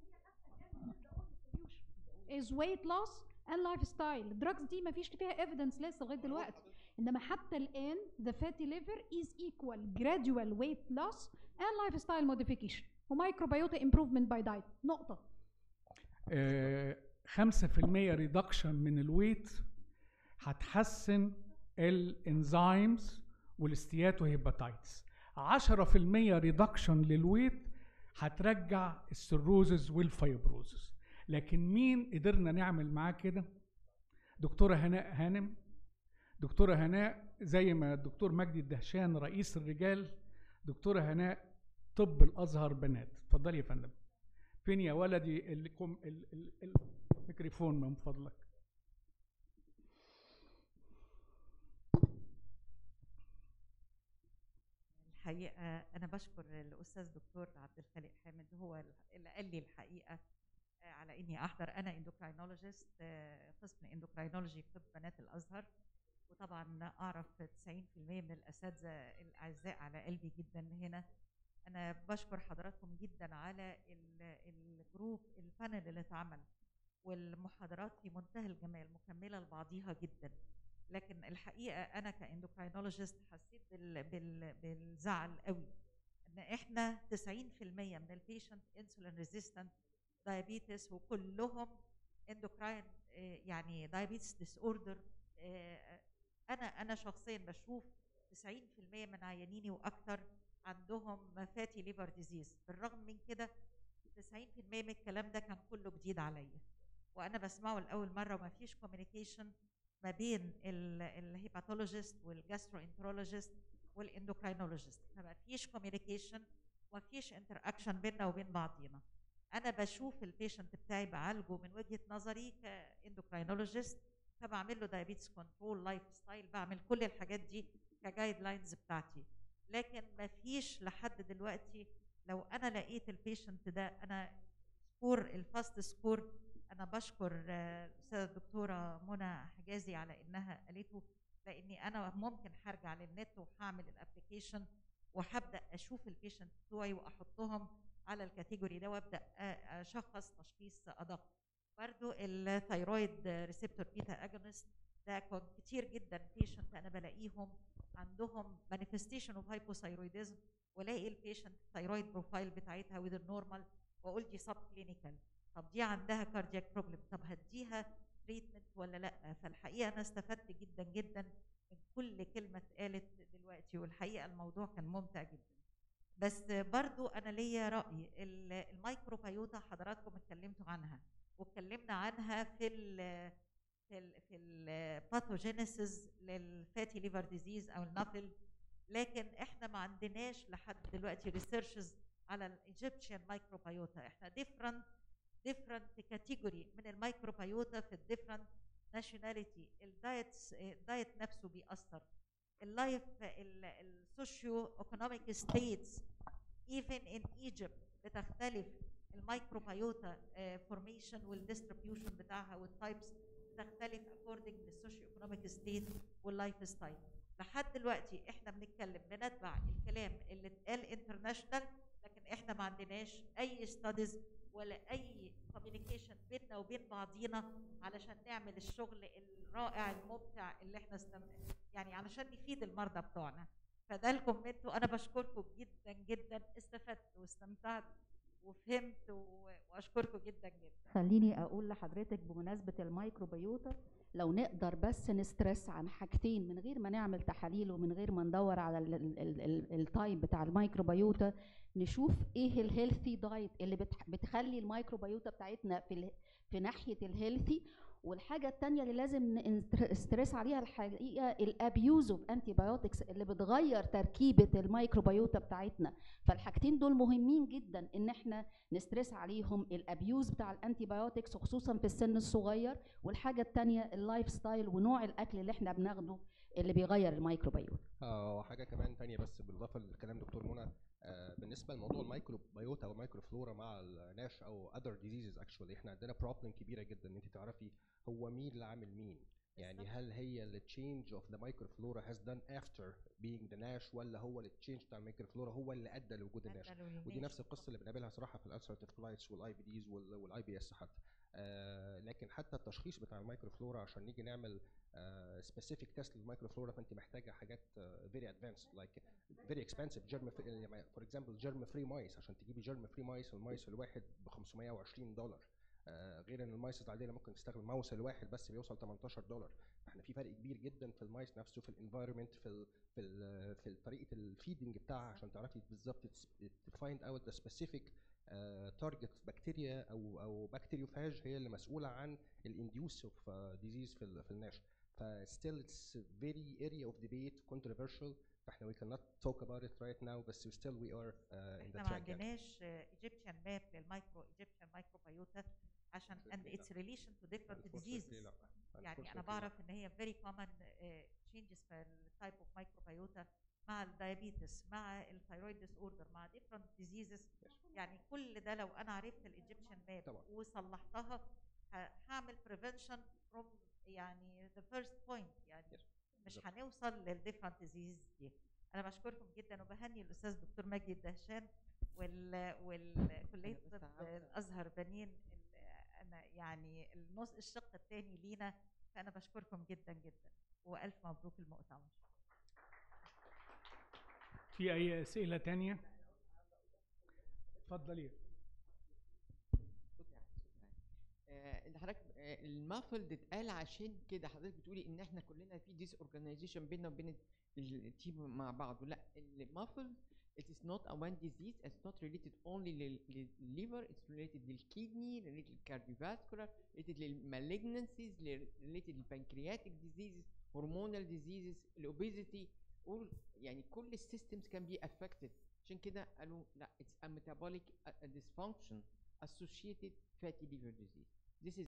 is weight loss and lifestyle الدراجز دي ما فيش فيها evidence لسه لغايه دلوقتي انما حتى الان the fatty liver is equal gradual weight loss and lifestyle modification ومايكروبيوتا improvement by diet نقطه آه، 5% ريدكشن من الويت هتحسن الانزيمز والاستياتو هيباتايتس 10% ريدكشن للويت هترجع السيروزز والفايبروزز لكن مين قدرنا نعمل معاه كده دكتوره هناء هانم دكتوره هناء زي ما الدكتور مجدي الدهشان رئيس الرجال دكتوره هناء طب الازهر بنات اتفضلي يا فندم فين يا ولدي الكم ال- ال- الميكروفون من فضلك الحقيقة أنا بشكر الأستاذ دكتور عبد الخالق حامد هو اللي قال لي الحقيقة آه، على إني أحضر أنا اندوكراينولوجيست قسم اندوكراينولوجي في طب بنات الأزهر وطبعا أعرف 90% من الأساتذة الأعزاء على قلبي جدا هنا أنا بشكر حضراتكم جدا على ال- الجروب البانل اللي اتعمل والمحاضرات في منتهى الجمال مكملة لبعضيها جدا لكن الحقيقه انا كاندوكراينولوجيست حسيت بال بال بالزعل قوي ان احنا 90% من البيشنت انسولين ريزيستنت دايابيتس وكلهم اندوكراين يعني دايابيتس ديس اوردر انا انا شخصيا بشوف 90% من عيانيني واكثر عندهم فاتي ليفر ديزيز بالرغم من كده 90% من الكلام ده كان كله جديد عليا وانا بسمعه لاول مره وما فيش كوميونيكيشن ما بين الهيباتولوجيست والجاسترو انترولوجيست والاندوكراينولوجيست فما فيش كوميونيكيشن وما فيش انتر اكشن بيننا وبين بعضينا انا بشوف البيشنت بتاعي بعالجه من وجهه نظري كاندوكراينولوجيست فبعمل له دايابيتس كنترول لايف ستايل بعمل كل الحاجات دي كجايد لاينز بتاعتي لكن ما فيش لحد دلوقتي لو انا لقيت البيشنت ده انا سكور الفاست سكور انا بشكر آه، الاستاذه الدكتوره منى حجازي على انها قالته لاني انا ممكن هرجع للنت وهعمل الابلكيشن وهبدا اشوف البيشنت بتوعي واحطهم على الكاتيجوري ده وابدا آه، اشخص تشخيص ادق برضو الثيرويد ريسبتور بيتا اجونست ده كان كتير جدا بيشنت انا بلاقيهم عندهم مانيفستيشن اوف هايبوثايرويدزم والاقي البيشنت الثيرويد بروفايل بتاعتها وذ النورمال واقول دي سب كلينيكال طب دي عندها كاردياك بروبلم طب هديها تريتمنت ولا لا فالحقيقه انا استفدت جدا جدا من كل كلمه اتقالت دلوقتي والحقيقه الموضوع كان ممتع جدا بس برضو انا ليا راي ال- الميكروبيوتا حضراتكم اتكلمتوا عنها واتكلمنا عنها في ال في ال في الباثوجينيسيس للفاتي ليفر ديزيز او النافل لكن احنا ما عندناش لحد دلوقتي ريسيرشز على الايجيبشن مايكروبيوتا احنا ديفرنت ديفرنت كاتيجوري من الميكروبيوتا في الديفرنت ناشوناليتي الدايت الدايت نفسه بيأثر اللايف السوشيو ايكونوميك ستيتس even in Egypt بتختلف الميكروبيوتا فورميشن والديستريبيوشن بتاعها والتايبس بتختلف according للسوشيو ايكونوميك ستيت واللايف ستايل لحد دلوقتي احنا بنتكلم بنتبع الكلام اللي اتقال انترناشونال لكن احنا ما عندناش اي ستاديز ولا اي كوميونيكيشن بيننا وبين بعضينا علشان نعمل الشغل الرائع الممتع اللي احنا استم... يعني علشان نفيد المرضى بتوعنا فده الكومنت وانا بشكركم جدا جدا استفدت واستمتعت وفهمت و... واشكركم جدا جدا خليني اقول لحضرتك بمناسبه الميكروبيوتا لو نقدر بس نسترس عن حاجتين من غير ما نعمل تحاليل ومن غير ما ندور على ال- ال- ال- ال- التايب بتاع الميكروبيوتا نشوف ايه الهيلثي دايت اللي بتح- بتخلي الميكروبيوتا بتاعتنا في ال- في ناحيه الهيلثي والحاجه الثانيه اللي لازم نسترس عليها الحقيقه الابيوز اوف انتي بايوتكس اللي بتغير تركيبه الميكروبيوتا بتاعتنا فالحاجتين دول مهمين جدا ان احنا نسترس عليهم الابيوز بتاع الانتي بايوتكس وخصوصا في السن الصغير والحاجه الثانيه اللايف ستايل ونوع الاكل اللي احنا بناخده اللي بيغير الميكروبيوتا اه وحاجه كمان تانية بس بالاضافه لكلام دكتور منى آه بالنسبه لموضوع الميكروبيوتا او الميكروفلورا مع الناش او other diseases actually احنا عندنا بروبلم كبيره جدا ان انت تعرفي هو مين اللي عامل مين يعني هل هي ال change of the microflora has done after being the NASH ولا هو ال change بتاع الميكروفلورا هو اللي ادى لوجود الناش ودي نفس القصه اللي بنقابلها صراحه في الالسرتيف كولايتس والاي بي ديز والاي بي اس حتى آه لكن حتى التشخيص بتاع الميكروفلورا عشان نيجي نعمل سبيسيفيك تيست للميكروفلورا فانت محتاجه حاجات فيري ادفانسد لايك فيري اكسبنسيف جيرم فور اكزامبل جيرم فري مايس عشان تجيبي جيرم فري مايس المايس الواحد ب 520 دولار آه، غير ان المايس العاديه ممكن تستخدم ماوس الواحد بس بيوصل 18 دولار فاحنا في فرق كبير جدا في المايس نفسه في الانفايرمنت في ال في ال في طريقه الفيدنج بتاعها عشان تعرفي بالظبط تفايند اوت ذا سبيسيفيك تارجت بكتيريا او او بكتيريوفاج هي اللي مسؤوله عن الانديوس اوف ديزيز في ال- في الناش فستيل اتس فيري اريا اوف ديبيت controversial فاحنا we cannot talk about it right now بس still we are uh, in the احنا ما track يعني. عندناش ايجيبشن ماب للمايكرو ايجيبشن مايكروبيوتا عشان and Unfortunately its relation to different Unfortunately diseases لا. يعني Unfortunately انا بعرف ان هي very common uh, changes في التايب اوف مايكروبيوتا مع الدايابيتس مع الثايرويد ديس اوردر مع different diseases يعني كل ده لو انا عرفت الايجيبشن ماب طبعا. وصلحتها ه- هعمل prevention from يعني the first point يعني مش بالظبط. هنوصل للديفرنت ديزيز دي انا بشكركم جدا وبهني الاستاذ دكتور مجدي الدهشان وال والكليه أنا بس طب عاوزة- الازهر بنين ال- انا يعني النص الشق الثاني لينا فانا بشكركم جدا جدا والف مبروك المؤتمر في اي اسئله تانية اتفضلي صوت عالي، صوت عالي. آه، اللي حضرتك آه، المافلد اتقال عشان كده حضرتك بتقولي ان احنا كلنا في ديس اورجانيزيشن بيننا وبين التيم مع بعض لا المافلد it is not a one disease it's not related only لل- للليفر it's related للكيدني related للكارديوفاسكولار related للمالجنسيز related للبنكرياتيك diseases hormonal diseases الاوبيزيتي all يعني كل السيستمز كان بي affected عشان كده قالوا لا it's a metabolic uh, dysfunction associated fatty liver disease. This is